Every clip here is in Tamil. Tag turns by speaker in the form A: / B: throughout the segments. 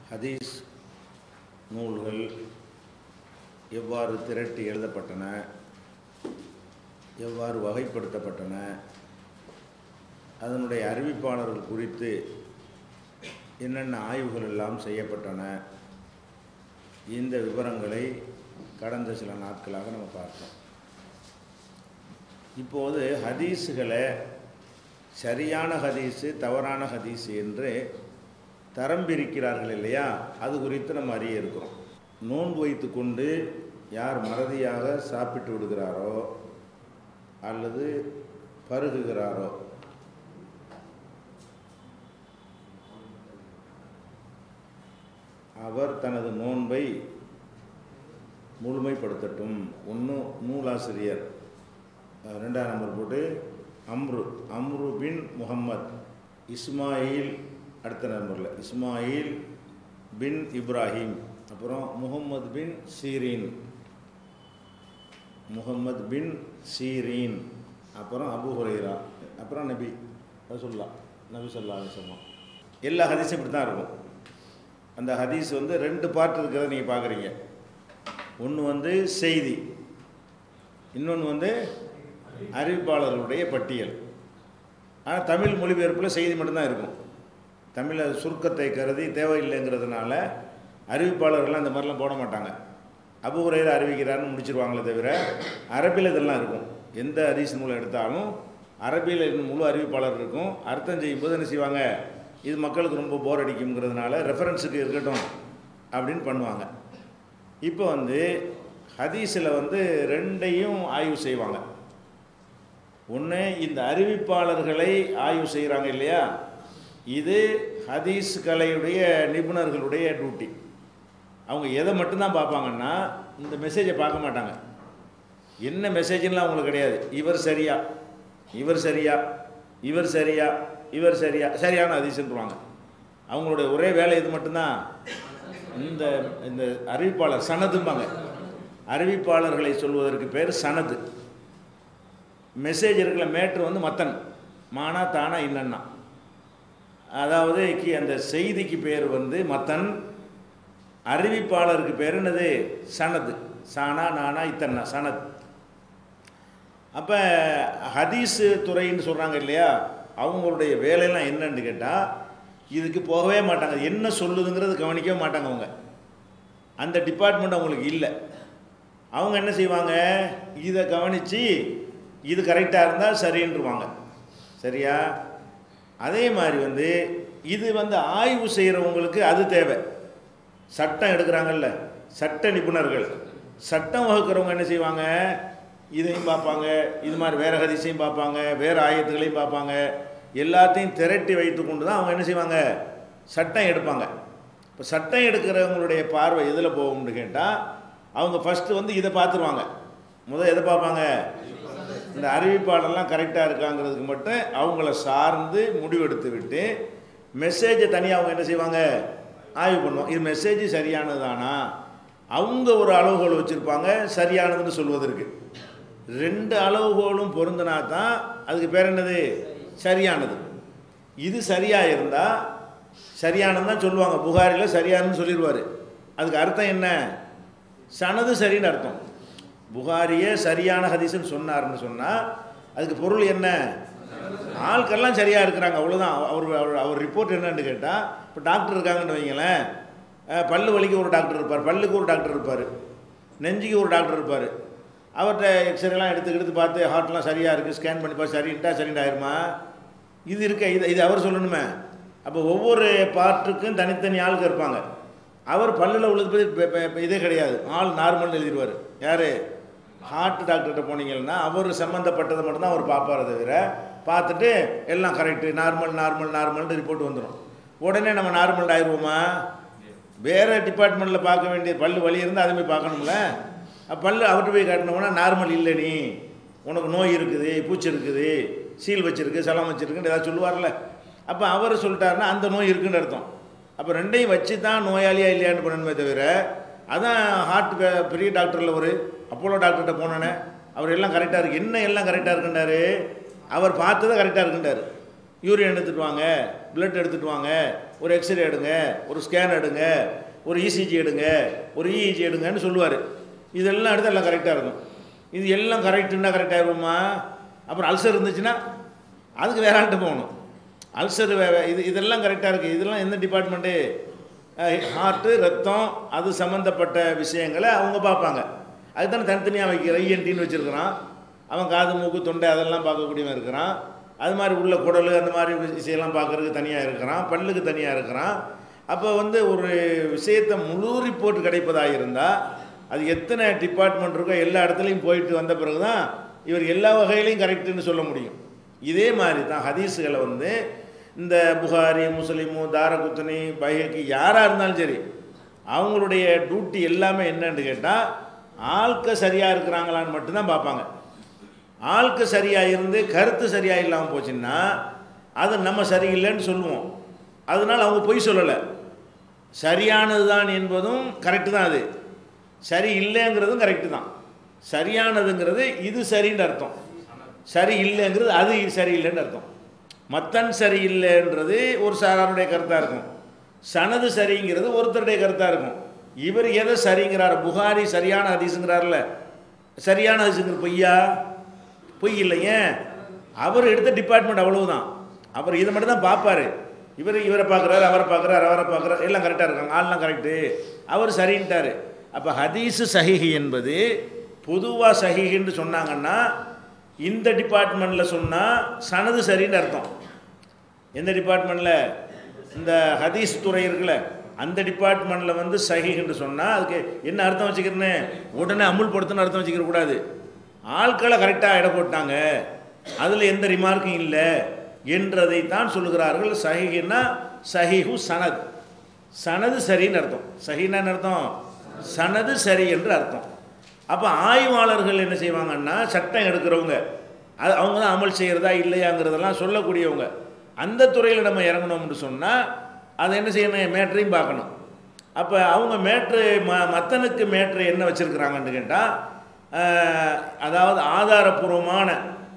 A: ஹதீஸ் நூல்கள் எவ்வாறு திரட்டி எழுதப்பட்டன எவ்வாறு வகைப்படுத்தப்பட்டன அதனுடைய அறிவிப்பாளர்கள் குறித்து என்னென்ன ஆய்வுகள் எல்லாம் செய்யப்பட்டன இந்த விவரங்களை கடந்த சில நாட்களாக நம்ம பார்த்தோம் இப்போது ஹதீஸுகளை சரியான ஹதீஸு தவறான ஹதீஸு என்று தரம் பிரிக்கிறார்கள் இல்லையா அது குறித்து நம்ம அறிய இருக்கிறோம் நோன்பு வைத்து கொண்டு யார் மறதியாக சாப்பிட்டு விடுகிறாரோ அல்லது பருகுகிறாரோ அவர் தனது நோன்பை முழுமைப்படுத்தட்டும் ஒன்று நூலாசிரியர் அஹ் ரெண்டாம் நம்பர் போட்டு அம்ரு அம்ரு பின் முகம்மத் இஸ்மாயில் அடுத்த நம்பரில் இஸ்மாயில் பின் இப்ராஹிம் அப்புறம் முகம்மது பின் சீரீன் முகம்மது பின் சீரீன் அப்புறம் அபு ஹுரைரா அப்புறம் நபி ரசுல்லா நபி சொல்லா அலிசல்லாம் எல்லா ஹதீஸும் இப்படி தான் இருக்கும் அந்த ஹதீஸ் வந்து ரெண்டு பார்ட் இருக்கிறத நீங்கள் பார்க்குறீங்க ஒன்று வந்து செய்தி இன்னொன்று வந்து அறிவிப்பாளர்களுடைய பட்டியல் ஆனால் தமிழ் மொழிபெயர்ப்பில் செய்தி மட்டும்தான் இருக்கும் தமிழை சுருக்கத்தை கருதி தேவையில்லைங்கிறதுனால அறிவிப்பாளர்கள்லாம் இந்த மாதிரிலாம் போட மாட்டாங்க அபுகுரையில் அறிவிக்கிறாருன்னு முடிச்சிருவாங்களே தவிர அரபியில் இதெல்லாம் இருக்கும் எந்த ஹதீஸ் நூலை எடுத்தாலும் அரபியில் இன்னும் முழு அறிவிப்பாளர் இருக்கும் அர்த்தம் செய்யும்போது என்ன செய்வாங்க இது மக்களுக்கு ரொம்ப போர் அடிக்குங்கிறதுனால ரெஃபரன்ஸுக்கு இருக்கட்டும் அப்படின்னு பண்ணுவாங்க இப்போ வந்து ஹதீஸில் வந்து ரெண்டையும் ஆய்வு செய்வாங்க ஒன்று இந்த அறிவிப்பாளர்களை ஆய்வு செய்கிறாங்க இல்லையா இது ஹதீஸ் கலையுடைய நிபுணர்களுடைய டியூட்டி அவங்க எதை மட்டும்தான் பார்ப்பாங்கன்னா இந்த மெசேஜை பார்க்க மாட்டாங்க என்ன மெசேஜ்லாம் அவங்களுக்கு கிடையாது இவர் சரியா இவர் சரியா இவர் சரியா இவர் சரியா சரியான ஹதீஸ்ன்றுவாங்க அவங்களுடைய ஒரே வேலை இது மட்டும்தான் இந்த இந்த அறிவிப்பாளர் சனதும்பாங்க அறிவிப்பாளர்களை சொல்வதற்கு பேர் சனது மெசேஜ் இருக்கிற மேட்ரு வந்து மத்தன் மானா தானா இன்னன்னா அதாவது கி அந்த செய்திக்கு பேர் வந்து மத்தன் அறிவிப்பாளருக்கு பேர் என்னது சனது சானா நானா இத்தன்னா சனத் அப்போ ஹதீஸு துறைன்னு சொல்கிறாங்க இல்லையா அவங்களுடைய வேலையெல்லாம் என்னன்னு கேட்டால் இதுக்கு போகவே மாட்டாங்க என்ன சொல்லுதுங்கிறது கவனிக்கவே மாட்டாங்க அவங்க அந்த டிபார்ட்மெண்ட் அவங்களுக்கு இல்லை அவங்க என்ன செய்வாங்க இதை கவனித்து இது கரெக்டாக இருந்தால் சரின்றுவாங்க சரியா அதே மாதிரி வந்து இது வந்து ஆய்வு செய்கிறவங்களுக்கு அது தேவை சட்டம் எடுக்கிறாங்கல்ல சட்ட நிபுணர்கள் சட்டம் வகுக்கிறவங்க என்ன செய்வாங்க இதையும் பார்ப்பாங்க இது மாதிரி வேறு ஹதீஸையும் பார்ப்பாங்க வேறு ஆயத்துகளையும் பார்ப்பாங்க எல்லாத்தையும் திரட்டி வைத்து கொண்டு தான் அவங்க என்ன செய்வாங்க சட்டம் எடுப்பாங்க இப்போ சட்டம் எடுக்கிறவங்களுடைய பார்வை எதில் போகும்னு கேட்டால் அவங்க ஃபஸ்ட்டு வந்து இதை பார்த்துருவாங்க முதல் எதை பார்ப்பாங்க இந்த அறிவிப்பாளர்லாம் கரெக்டாக இருக்காங்கிறதுக்கு மட்டும் அவங்கள சார்ந்து முடிவெடுத்து விட்டு மெசேஜை தனியாக அவங்க என்ன செய்வாங்க ஆய்வு பண்ணுவோம் இது மெசேஜ் சரியானது தானா அவங்க ஒரு அளவுகோல் வச்சுருப்பாங்க சரியானதுன்னு சொல்வதற்கு ரெண்டு அளவுகோலும் பொருந்தினா தான் அதுக்கு பேர் என்னது சரியானது இது சரியாக இருந்தால் சரியானது தான் சொல்லுவாங்க புகாரில் சரியானதுன்னு சொல்லிடுவார் அதுக்கு அர்த்தம் என்ன சனது சரின்னு அர்த்தம் புகாரியே சரியான ஹதீஸ்ன்னு சொன்னார்னு சொன்னால் அதுக்கு பொருள் என்ன ஆட்கள்லாம் சரியாக இருக்கிறாங்க அவ்வளோதான் அவர் அவர் அவர் ரிப்போர்ட் என்னன்னு கேட்டால் இப்போ டாக்டர் இருக்காங்கன்னு வைங்களேன் பல்லு வலிக்கு ஒரு டாக்டர் இருப்பார் பல்லுக்கு ஒரு டாக்டர் இருப்பார் நெஞ்சுக்கு ஒரு டாக்டர் இருப்பார் அவர்கிட்ட எக்ஸ்ரேலாம் எடுத்து எடுத்து பார்த்து ஹார்ட்லாம் சரியாக இருக்குது ஸ்கேன் பண்ணி பார்த்து சரின்ட்டா சரின்ட்டு ஆயிருமா இது இருக்க இது இது அவர் சொல்லணுமே அப்போ ஒவ்வொரு பார்ட்டுக்கும் தனித்தனி ஆளுக்கு இருப்பாங்க அவர் பல்லில் உள்ளது பற்றி இதே கிடையாது ஆள் நார்மல்னு எழுதிடுவார் யார் ஹார்ட் டாக்டர்கிட்ட போனீங்கன்னா அவர் சம்மந்தப்பட்டதை மட்டும்தான் அவர் பார்ப்பார் தவிர பார்த்துட்டு எல்லாம் கரெக்டு நார்மல் நார்மல் நார்மல்னு ரிப்போர்ட் வந்துடும் உடனே நம்ம நார்மல் ஆயிடுவோமா வேறு டிபார்ட்மெண்ட்டில் பார்க்க வேண்டிய பல்லு வலி இருந்தால் அதுமாதிரி பார்க்கணும்ல பல்லு அவர்கிட்ட போய் காட்டினோம்னா நார்மல் இல்லை நீ உனக்கு நோய் இருக்குது பூச்சி இருக்குது சீல் வச்சுருக்கு சலம் வச்சுருக்குன்னு ஏதாவது சொல்லுவார்ல அப்போ அவர் சொல்லிட்டாருன்னா அந்த நோய் இருக்குன்னு அர்த்தம் அப்போ ரெண்டையும் வச்சு தான் நோயாளியா இல்லையான்னு பண்ணணுமே தவிர அதான் ஹார்ட் பெரிய டாக்டரில் ஒரு அப்போலோ டாக்டர்கிட்ட போனோன்னே அவர் எல்லாம் கரெக்டாக இருக்குது என்ன எல்லாம் கரெக்டாக இருக்குன்றாரு அவர் பார்த்ததை கரெக்டாக இருக்குன்றாரு யூரின் எடுத்துட்டு வாங்க பிளட் எடுத்துட்டு வாங்க ஒரு எக்ஸ்ரே எடுங்க ஒரு ஸ்கேன் எடுங்க ஒரு இசிஜி எடுங்க ஒரு இஇஜி எடுங்கன்னு சொல்லுவார் இதெல்லாம் எடுத்து எல்லாம் கரெக்டாக இருக்கும் இது எல்லாம் கரெக்டுன்னா கரெக்டாக இருக்குமா அப்புறம் அல்சர் இருந்துச்சுன்னா அதுக்கு வேற ஆள்கிட்ட போகணும் அல்சர் வேற இது இதெல்லாம் கரெக்டாக இருக்குது இதெல்லாம் எந்த டிபார்ட்மெண்ட்டு ஹார்ட்டு ரத்தம் அது சம்மந்தப்பட்ட விஷயங்களை அவங்க பார்ப்பாங்க அதுதானே தனித்தனியாக வைக்கிற ஐஎன்டின்னு வச்சுருக்கிறான் அவன் காது மூக்கு தொண்டை அதெல்லாம் பார்க்கக்கூடியவன் இருக்கிறான் அது மாதிரி உள்ள குடல் அந்த மாதிரி விஷயம்லாம் பார்க்குறதுக்கு தனியாக இருக்கிறான் பல்லுக்கு தனியாக இருக்கிறான் அப்போ வந்து ஒரு விஷயத்தை முழு ரிப்போர்ட் கிடைப்பதாக இருந்தால் அது எத்தனை டிபார்ட்மெண்ட் இருக்கோ எல்லா இடத்துலையும் போயிட்டு வந்த பிறகு தான் இவர் எல்லா வகையிலையும் கரெக்டுன்னு சொல்ல முடியும் இதே மாதிரி தான் ஹதீஸுகளை வந்து இந்த புகாரி முஸ்லிமு தாரகுத்தனி பைஹக்கி யாராக இருந்தாலும் சரி அவங்களுடைய டியூட்டி எல்லாமே என்னன்னு கேட்டால் ஆட்க சரியாக இருக்கிறாங்களான்னு மட்டும்தான் பார்ப்பாங்க ஆள்க்கு சரியாக இருந்து கருத்து சரியாக இல்லாமல் போச்சுன்னா அது நம்ம சரியில்லைன்னு சொல்லுவோம் அதனால் அவங்க பொய் சொல்லலை சரியானது தான் என்பதும் கரெக்டு தான் அது சரி இல்லைங்கிறதும் கரெக்டு தான் சரியானதுங்கிறது இது சரின்னு அர்த்தம் சரி இல்லைங்கிறது அது சரியில்லைன்னு அர்த்தம் மத்தன் சரியில்லைன்றது ஒரு சாராருடைய கருத்தாக இருக்கும் சனது சரிங்கிறது ஒருத்தருடைய கருத்தாக இருக்கும் இவர் எதை சரிங்கிறார் புகாரி சரியான ஹதீஸுங்கிறார்ல சரியான ஹதீஸுங்கிற பொய்யா பொய் இல்லைங்க அவர் எடுத்த டிபார்ட்மெண்ட் அவ்வளவுதான் அவர் இதை மட்டும் தான் பார்ப்பாரு இவர் இவரை பார்க்குறாரு அவரை பார்க்குறாரு அவரை பார்க்குறாரு எல்லாம் கரெக்டாக இருக்காங்க ஆள்லாம் கரெக்டு அவர் சரின்ட்டார் அப்போ ஹதீஸு சஹிஹி என்பது பொதுவாக சஹிஹின்னு சொன்னாங்கன்னா இந்த டிபார்ட்மெண்ட்டில் சொன்னால் சனது சரின்னு அர்த்தம் எந்த டிபார்ட்மெண்ட்டில் இந்த ஹதீஸ் துறை இருக்குல்ல அந்த டிபார்ட்மெண்ட்டில் வந்து சஹிஹின்னு சொன்னால் அதுக்கு என்ன அர்த்தம் வச்சுக்கிறேன்னு உடனே அமுல்படுத்தணும்னு அர்த்தம் வச்சுக்கிற கூடாது ஆட்களை கரெக்டாக இட போட்டாங்க அதில் எந்த ரிமார்க்கும் இல்லை என்றதை தான் சொல்லுகிறார்கள் சஹிஹின்னா சஹிஹு சனத் சனது சரின்னு அர்த்தம் சஹின்னா என்ன அர்த்தம் சனது சரி என்று அர்த்தம் அப்போ ஆய்வாளர்கள் என்ன செய்வாங்கன்னா சட்டம் எடுக்கிறவங்க அது அவங்க தான் அமல் செய்கிறதா இல்லையாங்கிறதெல்லாம் சொல்லக்கூடியவங்க அந்த துறையில் நம்ம இறங்கணும்னு சொன்னால் அதை என்ன செய்யணும் மேட்ரையும் பார்க்கணும் அப்போ அவங்க மேட்ரு ம மத்தனுக்கு மேட்ரு என்ன வச்சுருக்குறாங்கன்னு கேட்டால் அதாவது ஆதாரபூர்வமான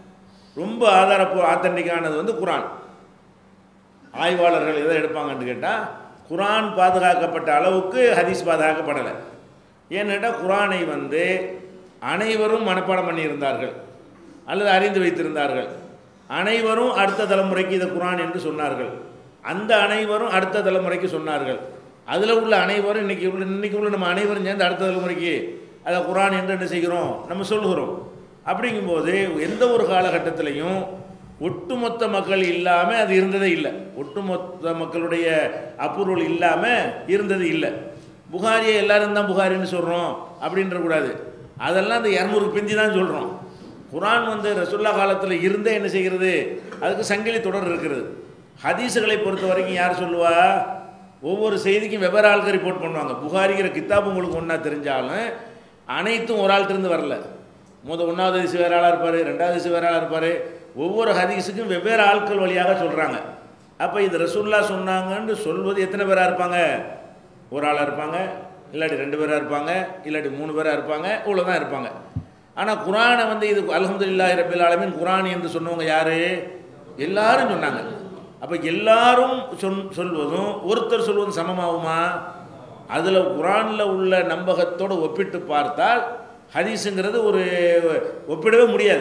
A: ரொம்ப ஆதாரப்பூ ஆத்தன்டிக்கானது வந்து குரான் ஆய்வாளர்கள் எதை எடுப்பாங்கன்னு கேட்டால் குரான் பாதுகாக்கப்பட்ட அளவுக்கு ஹதீஸ் பாதுகாக்கப்படலை ஏன்னு கேட்டால் குரானை வந்து அனைவரும் மனப்பாடம் பண்ணியிருந்தார்கள் அல்லது அறிந்து வைத்திருந்தார்கள் அனைவரும் அடுத்த தலைமுறைக்கு இதை குரான் என்று சொன்னார்கள் அந்த அனைவரும் அடுத்த தலைமுறைக்கு சொன்னார்கள் அதில் உள்ள அனைவரும் இன்னைக்கு உள்ள இன்னைக்கு உள்ள நம்ம அனைவரும் சேர்ந்து அடுத்த தலைமுறைக்கு அதை குரான் என்று என்ன செய்கிறோம் நம்ம சொல்லுகிறோம் அப்படிங்கும்போது எந்த ஒரு காலகட்டத்திலையும் ஒட்டுமொத்த மக்கள் இல்லாமல் அது இருந்ததே இல்லை ஒட்டுமொத்த மக்களுடைய அப்ரூவல் இல்லாமல் இருந்தது இல்லை புகாரியை எல்லாரும் தான் புகாரின்னு சொல்கிறோம் அப்படின்ற கூடாது அதெல்லாம் அந்த இரநூறு பிந்தி தான் சொல்கிறோம் குரான் வந்து ரசுல்லா காலத்தில் இருந்தே என்ன செய்கிறது அதுக்கு சங்கிலி தொடர் இருக்கிறது ஹதீஸுகளை பொறுத்த வரைக்கும் யார் சொல்லுவா ஒவ்வொரு செய்திக்கும் வெவ்வேறு ஆளுக்கு ரிப்போர்ட் பண்ணுவாங்க புகாரிங்கிற கித்தாப் உங்களுக்கு ஒன்றா தெரிஞ்சாலும் அனைத்தும் ஒரு ஆள்கிட்டருந்து வரல முத ஒன்றாவது ஹதீஸ் வேற ஆளாக இருப்பார் ரெண்டாவது ஹதீஸ் வேற ஆளாக இருப்பார் ஒவ்வொரு ஹதீஸுக்கும் வெவ்வேறு ஆட்கள் வழியாக சொல்கிறாங்க அப்போ இது ரசூல்லா சொன்னாங்கன்னு சொல்வது எத்தனை பேராக இருப்பாங்க ஒரு ஆளாக இருப்பாங்க இல்லாட்டி ரெண்டு பேராக இருப்பாங்க இல்லாட்டி மூணு பேராக இருப்பாங்க இவ்வளோ தான் இருப்பாங்க ஆனால் குரானை வந்து இது அல்ஹம்துலில்லாஹி ரபில் ஆலமீன் குரான் என்று சொன்னவங்க யார் எல்லாரும் சொன்னாங்க அப்போ எல்லாரும் சொல் சொல்வதும் ஒருத்தர் சொல்வதும் சமமாகுமா அதில் குரானில் உள்ள நம்பகத்தோடு ஒப்பிட்டு பார்த்தால் ஹதீஸுங்கிறது ஒரு ஒப்பிடவே முடியாது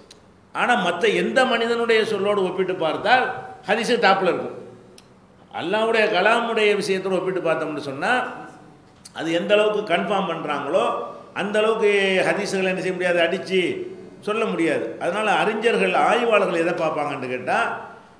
A: ஆனால் மற்ற எந்த மனிதனுடைய சொல்லோடு ஒப்பிட்டு பார்த்தால் ஹதீஸு டாப்பில் இருக்கும் அல்லாவுடைய கலாமுடைய விஷயத்தோடு ஒப்பிட்டு பார்த்தோம்னு சொன்னால் அது எந்த அளவுக்கு கன்ஃபார்ம் பண்ணுறாங்களோ அந்த அளவுக்கு ஹதீஸுகளை என்ன செய்ய முடியாது அடித்து சொல்ல முடியாது அதனால் அறிஞர்கள் ஆய்வாளர்கள் எதை பார்ப்பாங்கன்னு கேட்டால்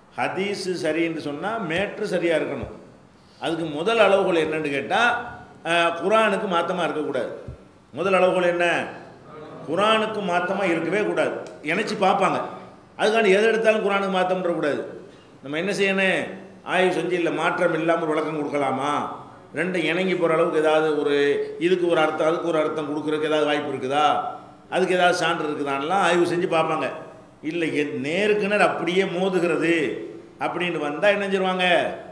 A: ஹதீஸு சரின்னு சொன்னால் மேட்ரு சரியாக இருக்கணும் அதுக்கு முதல் அளவுகோல் என்னன்னு கேட்டால் குரானுக்கு மாற்றமாக இருக்கக்கூடாது முதல் அளவுகோல் என்ன குரானுக்கு மாற்றமாக இருக்கவே கூடாது இணைச்சி பார்ப்பாங்க அதுக்காண்டி எதை எடுத்தாலும் குரானுக்கு மாற்றம்ன்ற கூடாது நம்ம என்ன செய்யணும் ஆய்வு செஞ்சு இல்லை மாற்றம் இல்லாமல் ஒரு விளக்கம் கொடுக்கலாமா ரெண்டும் இணங்கி போகிற அளவுக்கு ஏதாவது ஒரு இதுக்கு ஒரு அர்த்தம் அதுக்கு ஒரு அர்த்தம் கொடுக்குறதுக்கு ஏதாவது வாய்ப்பு இருக்குதா அதுக்கு ஏதாவது சான்று இருக்குதான்லாம் ஆய்வு செஞ்சு பார்ப்பாங்க இல்லை எ- நேருக்கு நேர் அப்படியே மோதுகிறது அப்படின்னு வந்தால் என்ன செஞ்சிருவாங்க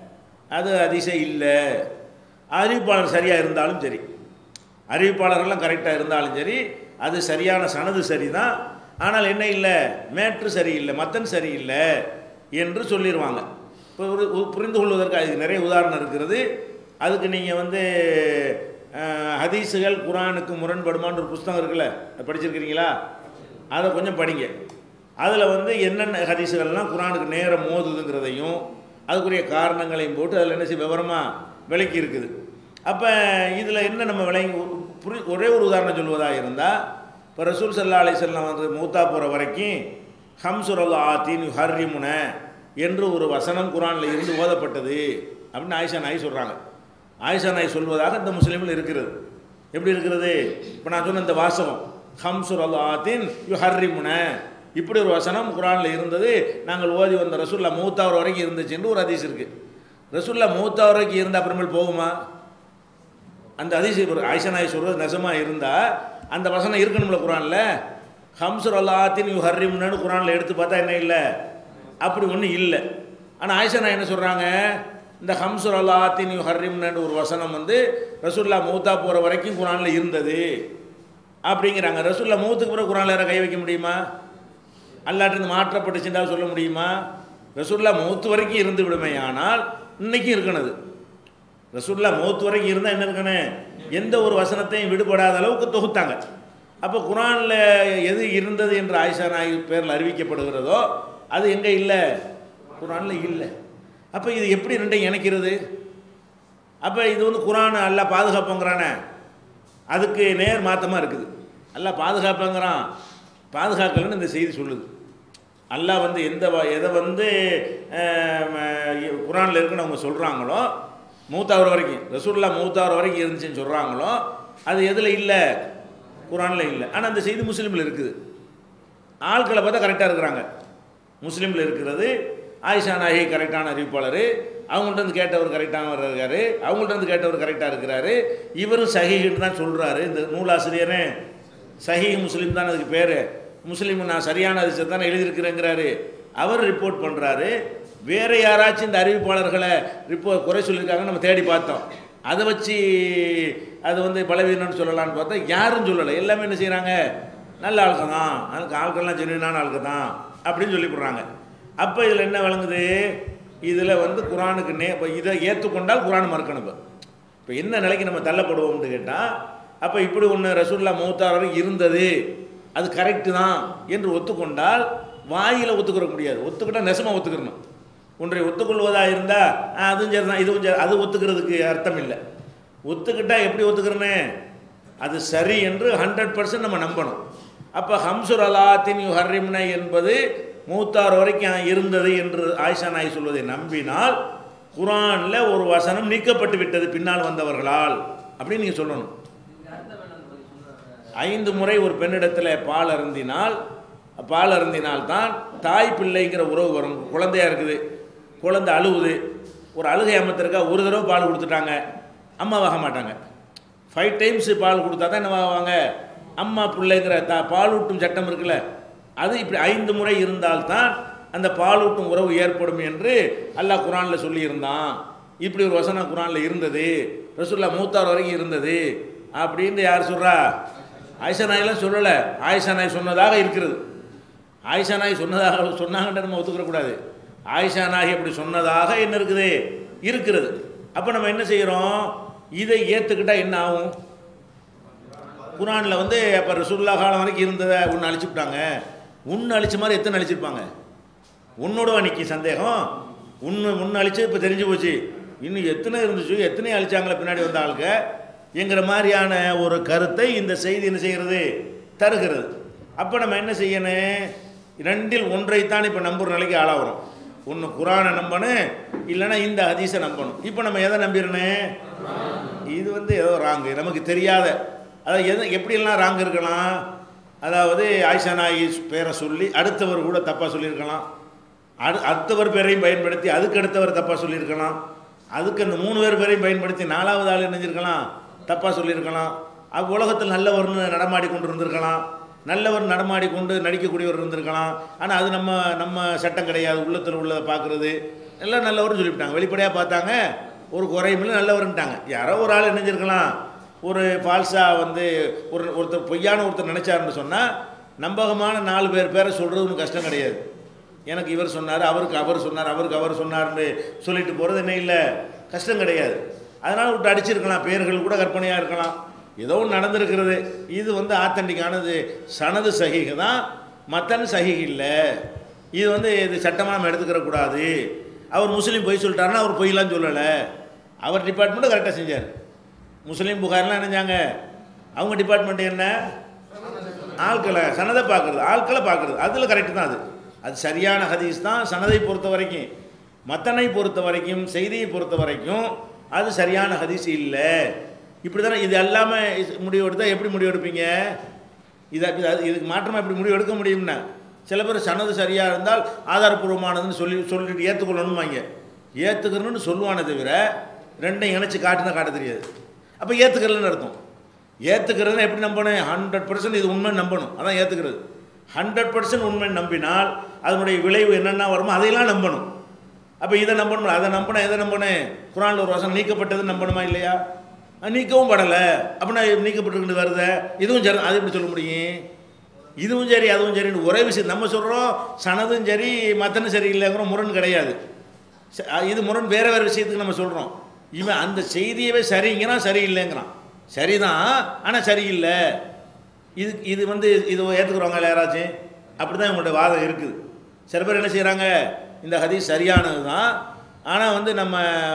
A: அது அதிசயம் இல்லை அறிவிப்பாளர் சரியாக இருந்தாலும் சரி அறிவிப்பாளர்கள்லாம் கரெக்டாக இருந்தாலும் சரி அது சரியான சனது சரிதான் ஆனால் என்ன இல்லை மேட்ரு சரியில்லை மத்தன் சரியில்லை என்று சொல்லிடுவாங்க இப்போ ஒரு ஒரு புரிந்து கொள்வதற்கு அதுக்கு நிறைய உதாரணம் இருக்கிறது அதுக்கு நீங்கள் வந்து அஹ், ஹதீஸுகள் குரானுக்கு முரண்படுமான்னு ஒரு புஸ்தகம் இருக்குல்ல அதை படிச்சிருக்கிறீங்களா அதை கொஞ்சம் படிங்க அதில் வந்து என்னென்ன ஹதீஸுகள்லாம் குரானுக்கு நேரம் மோதுதுங்கிறதையும் அதுக்குரிய காரணங்களையும் போட்டு அதில் என்ன செய்ய விவரமாக விளக்கி இருக்குது அப்போ இதில் என்ன நம்ம விளங்கி புரி ஒரே ஒரு உதாரணம் சொல்வதாக இருந்தால் இப்போ ரசூல் சல்லா அலிசல்லாம் வந்து மூத்தா போகிற வரைக்கும் ஹம்சுரல் ஆத்தின் ஹர்ரிமுன என்று ஒரு வசனம் குரானில் இருந்து ஓதப்பட்டது அப்படின்னு ஆயிஷா நாய் சொல்கிறாங்க ஆயிஷா நாய் சொல்வதாக இந்த முஸ்லீமில் இருக்கிறது எப்படி இருக்கிறது இப்போ நான் சொன்ன இந்த வாசகம் ஹம்சுரல் ஆத்தின் யு ஹர்ரிமுன இப்படி ஒரு வசனம் குரானில் இருந்தது நாங்கள் ஓதி வந்த ரசூல்லா மூத்தாவர் வரைக்கும் இருந்துச்சுன்னு ஒரு ஹதீஸ் இருக்குது ரசூல்லா மூத்தாவர் வரைக்கும் இருந்த அப்புறமேல் போகுமா அந்த அதிசய ஆயிஷா நாய் சொல்கிறது நெசமாக இருந்தால் அந்த வசனம் இருக்கணும்ல குரானில் ஹம்சுர் அல்லாத்தின் யூ ஹர்ரிம்னு குரானில் எடுத்து பார்த்தா என்ன இல்லை அப்படி ஒன்றும் இல்லை ஆனால் ஆயிஷா நாய் என்ன சொல்கிறாங்க இந்த ஹம்சுர் அல்லாத்தின் யூ ஹர்ரிம்னு ஒரு வசனம் வந்து ரசூல்லா மூத்தா போகிற வரைக்கும் குரானில் இருந்தது அப்படிங்கிறாங்க ரசூல்லா மூத்துக்கு பிறகு குரானில் யாரை கை வைக்க முடியுமா அல்லாட்டிருந்து மாற்றப்பட்டுச்சுன்னா சொல்ல முடியுமா ரசூல்லா மூத்து வரைக்கும் இருந்து விடுமே ஆனால் இன்னைக்கும் இருக்கணுது ரசூல்லா மௌத் வரைக்கும் இருந்தால் என்ன இருக்கணும் எந்த ஒரு வசனத்தையும் விடுபடாத அளவுக்கு தொகுத்தாங்க அப்போ குரானில் எது இருந்தது என்று ஆயிஷா நாய் பேரில் அறிவிக்கப்படுகிறதோ அது எங்கே இல்லை குரானில் இல்லை அப்போ இது எப்படி ரெண்டையும் இணைக்கிறது அப்போ இது வந்து குரான் அல்ல பாதுகாப்புங்கிறானே அதுக்கு நேர் மாற்றமாக இருக்குது அல்ல பாதுகாப்புங்கிறான் பாதுகாக்கலன்னு இந்த செய்தி சொல்லுது அல்லாஹ் வந்து எந்த வ- எதை வந்து குரானில் இருக்குன்னு அவங்க சொல்கிறாங்களோ மூத்தாவர் வரைக்கும் ரசூல்லா மூத்தாவர் வரைக்கும் இருந்துச்சுன்னு சொல்கிறாங்களோ அது எதில் இல்லை குரானில் இல்லை ஆனால் அந்த செய்தி முஸ்லீமில் இருக்குது ஆட்களை பார்த்தா கரெக்டாக இருக்கிறாங்க முஸ்லீமில் இருக்கிறது ஆயிஷா நாயகி கரெக்டான அறிவிப்பாளர் அவங்கள்ட்ட இருந்து கேட்டவர் கரெக்டானவர் இருக்காரு அவங்கள்ட்ட இருந்து கேட்டவர் கரெக்டாக இருக்கிறாரு இவரும் சஹின்னு தான் சொல்கிறாரு இந்த நூலாசிரியரே சஹி முஸ்லீம் தான் அதுக்கு பேர் முஸ்லீம் நான் சரியான அதிசயத்தை தானே எழுதியிருக்கிறேங்கிறாரு அவர் ரிப்போர்ட் பண்ணுறாரு வேறு யாராச்சும் இந்த அறிவிப்பாளர்களை ரிப்போ குறை சொல்லியிருக்காங்கன்னு நம்ம தேடி பார்த்தோம் அதை வச்சு அது வந்து பலவீனம்னு சொல்லலாம்னு பார்த்தா யாரும் சொல்லலை எல்லாமே என்ன செய்கிறாங்க நல்ல ஆளுக்க தான் அதுக்கு ஆட்கள்லாம் ஜென்யூனான ஆளுக்க தான் அப்படின்னு சொல்லி போடுறாங்க அப்போ இதில் என்ன விளங்குது இதில் வந்து குரானுக்கு நே இப்போ இதை ஏற்றுக்கொண்டால் குரான் மறுக்கணும் இப்போ இப்போ என்ன நிலைக்கு நம்ம தள்ளப்படுவோம்னு கேட்டால் அப்போ இப்படி ஒன்று ரசூல்லா மூத்தார் வரைக்கும் இருந்தது அது கரெக்டு தான் என்று ஒத்துக்கொண்டால் வாயில் ஒத்துக்கிற முடியாது ஒத்துக்கிட்டால் நெசமாக ஒத்துக்கிறணும் ஒன்றை ஒத்துக்கொள்வதாக இருந்தால் அதுவும் சரி தான் இதுவும் சரி அது ஒத்துக்கிறதுக்கு அர்த்தம் இல்லை ஒத்துக்கிட்டால் எப்படி ஒத்துக்கிறனே அது சரி என்று ஹண்ட்ரட் பர்சன்ட் நம்ம நம்பணும் அப்போ ஹம்சுர் அலாத்தின் யு ஹர்ரிம்ன என்பது மூத்தார் வரைக்கும் இருந்தது என்று ஆயிஷா நாய் சொல்வதை நம்பினால் குரானில் ஒரு வசனம் நீக்கப்பட்டு விட்டது பின்னால் வந்தவர்களால் அப்படின்னு நீங்கள் சொல்லணும் ஐந்து முறை ஒரு பெண்ணிடத்தில் பால் அருந்தினால் பால் அருந்தினால் தான் தாய் பிள்ளைங்கிற உறவு வரும் குழந்தையா இருக்குது குழந்தை அழுவுது ஒரு அழுகை அமர்த்திருக்கா ஒரு தடவை பால் கொடுத்துட்டாங்க அம்மா வாக மாட்டாங்க ஃபைவ் டைம்ஸ் பால் கொடுத்தா தான் என்ன வாங்குவாங்க அம்மா பிள்ளைங்கிற த பாலூட்டும் சட்டம் இருக்குல்ல அது இப்படி ஐந்து முறை இருந்தால்தான் அந்த பாலூட்டும் உறவு ஏற்படும் என்று அல்லாஹ் குரானில் சொல்லியிருந்தான் இப்படி ஒரு வசனம் குரானில் இருந்தது ரசூல்லா மூத்தார் வரைக்கும் இருந்தது அப்படின்னு யார் சொல்கிறா ஆயிஷா நாயெல்லாம் சொல்லலை ஆயிஷா நாய் சொன்னதாக இருக்கிறது ஆயிஷா நாய் சொன்னதாக சொன்னாங்கன்னு நம்ம ஒத்துக்கிறக்கூடாது ஆயிஷா நாய் அப்படி சொன்னதாக என்ன இருக்குது இருக்கிறது அப்போ நம்ம என்ன செய்கிறோம் இதை ஏற்றுக்கிட்டால் என்ன ஆகும் குரானில் வந்து அப்போ ரசூல்லா காலம் வரைக்கும் இருந்ததை ஒன்று அழிச்சு விட்டாங்க ஒன்று அழிச்ச மாதிரி எத்தனை அழிச்சிருப்பாங்க உன்னோட அன்னைக்கு சந்தேகம் ஒன்று ஒன்று அழிச்சு இப்போ தெரிஞ்சு போச்சு இன்னும் எத்தனை இருந்துச்சு எத்தனை அழிச்சாங்களே பின்னாடி வந்த ஆளுங்க என்கிற மாதிரியான ஒரு கருத்தை இந்த செய்தி என்ன செய்கிறது தருகிறது அப்போ நம்ம என்ன செய்யணும் ரெண்டில் ஒன்றைத்தான் இப்போ நம்புற நிலைக்கு ஆளாகிறோம் ஒன்று குரானை நம்பணும் இல்லைன்னா இந்த ஹதீஸை நம்பணும் இப்போ நம்ம எதை நம்பிடணும் இது வந்து ஏதோ ராங்கு நமக்கு தெரியாத அதாவது எது எப்படியெல்லாம் ராங் இருக்கலாம் அதாவது ஆயிஷா நாயி பேரை சொல்லி அடுத்தவர் கூட தப்பாக சொல்லியிருக்கலாம் அடு அடுத்தவர் பேரையும் பயன்படுத்தி அதுக்கு அடுத்தவர் தப்பாக சொல்லியிருக்கலாம் அதுக்கு அந்த மூணு பேர் பேரையும் பயன்படுத்தி நாலாவது ஆள் நினைஞ்சிருக்கலாம் தப்பாக சொல்லியிருக்கலாம் அவ் உலகத்தில் நல்லவர்னு நடமாடி கொண்டு இருந்திருக்கலாம் நல்லவர் நடமாடி கொண்டு நடிக்கக்கூடியவர் இருந்திருக்கலாம் ஆனால் அது நம்ம நம்ம சட்டம் கிடையாது உள்ளத்தில் உள்ளதை பார்க்குறது எல்லாம் நல்லவர்னு சொல்லிவிட்டாங்க வெளிப்படையாக பார்த்தாங்க ஒரு குறையும் இல்லை நல்லவர்ன்ட்டாங்க யாரோ ஒரு ஆள் நினைஞ்சிருக்கலாம் ஒரு ஃபால்ஸாக வந்து ஒரு ஒருத்தர் பொய்யான ஒருத்தர் நினச்சாருன்னு சொன்னால் நம்பகமான நாலு பேர் பேரை சொல்கிறது ஒன்றும் கஷ்டம் கிடையாது எனக்கு இவர் சொன்னார் அவருக்கு அவர் சொன்னார் அவருக்கு அவர் சொன்னார்னு சொல்லிட்டு போகிறது என்ன இல்லை கஷ்டம் கிடையாது அதனால் விட்டு அடிச்சிருக்கலாம் பேர்கள் கூட கற்பனையாக இருக்கலாம் ஏதோ ஒன்று நடந்திருக்கிறது இது வந்து ஆத்தண்டிக்கானது சனது சகிக தான் மத்தன் சகிக இல்லை இது வந்து இது சட்டமாக நம்ம எடுத்துக்கிற கூடாது அவர் முஸ்லீம் பொய் சொல்லிட்டாருன்னா அவர் பொய்லாம் சொல்லலை அவர் டிபார்ட்மெண்ட்டு கரெக்டாக செஞ்சார் முஸ்லீம் புகார்லாம் நினைஞ்சாங்க அவங்க டிபார்ட்மெண்ட் என்ன ஆட்களை சனதை பார்க்குறது ஆட்களை பார்க்குறது அதில் கரெக்டு தான் அது அது சரியான ஹதீஸ் தான் சனதை பொறுத்த வரைக்கும் மத்தனை பொறுத்த வரைக்கும் செய்தியை பொறுத்த வரைக்கும் அது சரியான ஹதீஸ் இல்லை இப்படி தானே இது எல்லாமே முடிவு எடுத்தால் எப்படி முடிவு எடுப்பீங்க இதை இது- அது- இதுக்கு மாற்றமாக இப்படி முடிவு எடுக்க முடியும்னா சில பேர் சனது சரியாக இருந்தால் ஆதாரப்பூர்வமானதுன்னு சொல்லி சொல்லிட்டு ஏற்றுக்கொள்ளணுமாங்க ஏற்றுக்கணும்னு சொல்லுவானே தவிர ரெண்டையும் இணைச்சி காட்டுனா காட்ட தெரியாது அப்போ ஏற்றுக்கிறதுன்னு அர்த்தம் ஏற்றுக்கிறதுனா எப்படி நம்பணும் ஹண்ட்ரட் பர்சன்ட் இது உண்மை நம்பணும் அதான் ஏற்றுக்கிறது ஹண்ட்ரட் பர்சன்ட் உண்மை நம்பினால் அதனுடைய விளைவு என்னென்ன வருமோ அதையெல்லாம் நம்பணும் அப்போ இதை நம்பணும் அதை நம்பணும் எதை நம்பணும் குரானில் ஒரு வசனம் நீக்கப்பட்டது நம்பணுமா இல்லையா அது நீக்கவும் படலை அப்படின்னா நீக்கப்பட்டிருக்கு வருது இதுவும் சரி அது எப்படி சொல்ல முடியும் இதுவும் சரி அதுவும் சரின்னு ஒரே விஷயம் நம்ம சொல்கிறோம் சனதும் சரி மத்தனும் சரி இல்லைங்கிற முரண் கிடையாது ச- இது முரண் வேறு வேறு விஷயத்துக்கு நம்ம சொல்கிறோம் இவன் அந்த செய்தியவே சரிங்கிறான் சரியில்லைங்கிறான் சரிதான் ஆனால் சரியில்லை இது இது வந்து இது ஏற்றுக்குறவங்க யாராச்சும் அப்படி தான் இவங்களுடைய வாதம் இருக்குது சில பேர் என்ன செய்கிறாங்க இந்த ஹதீஸ் சரியானது தான் ஆனால் வந்து நம்ம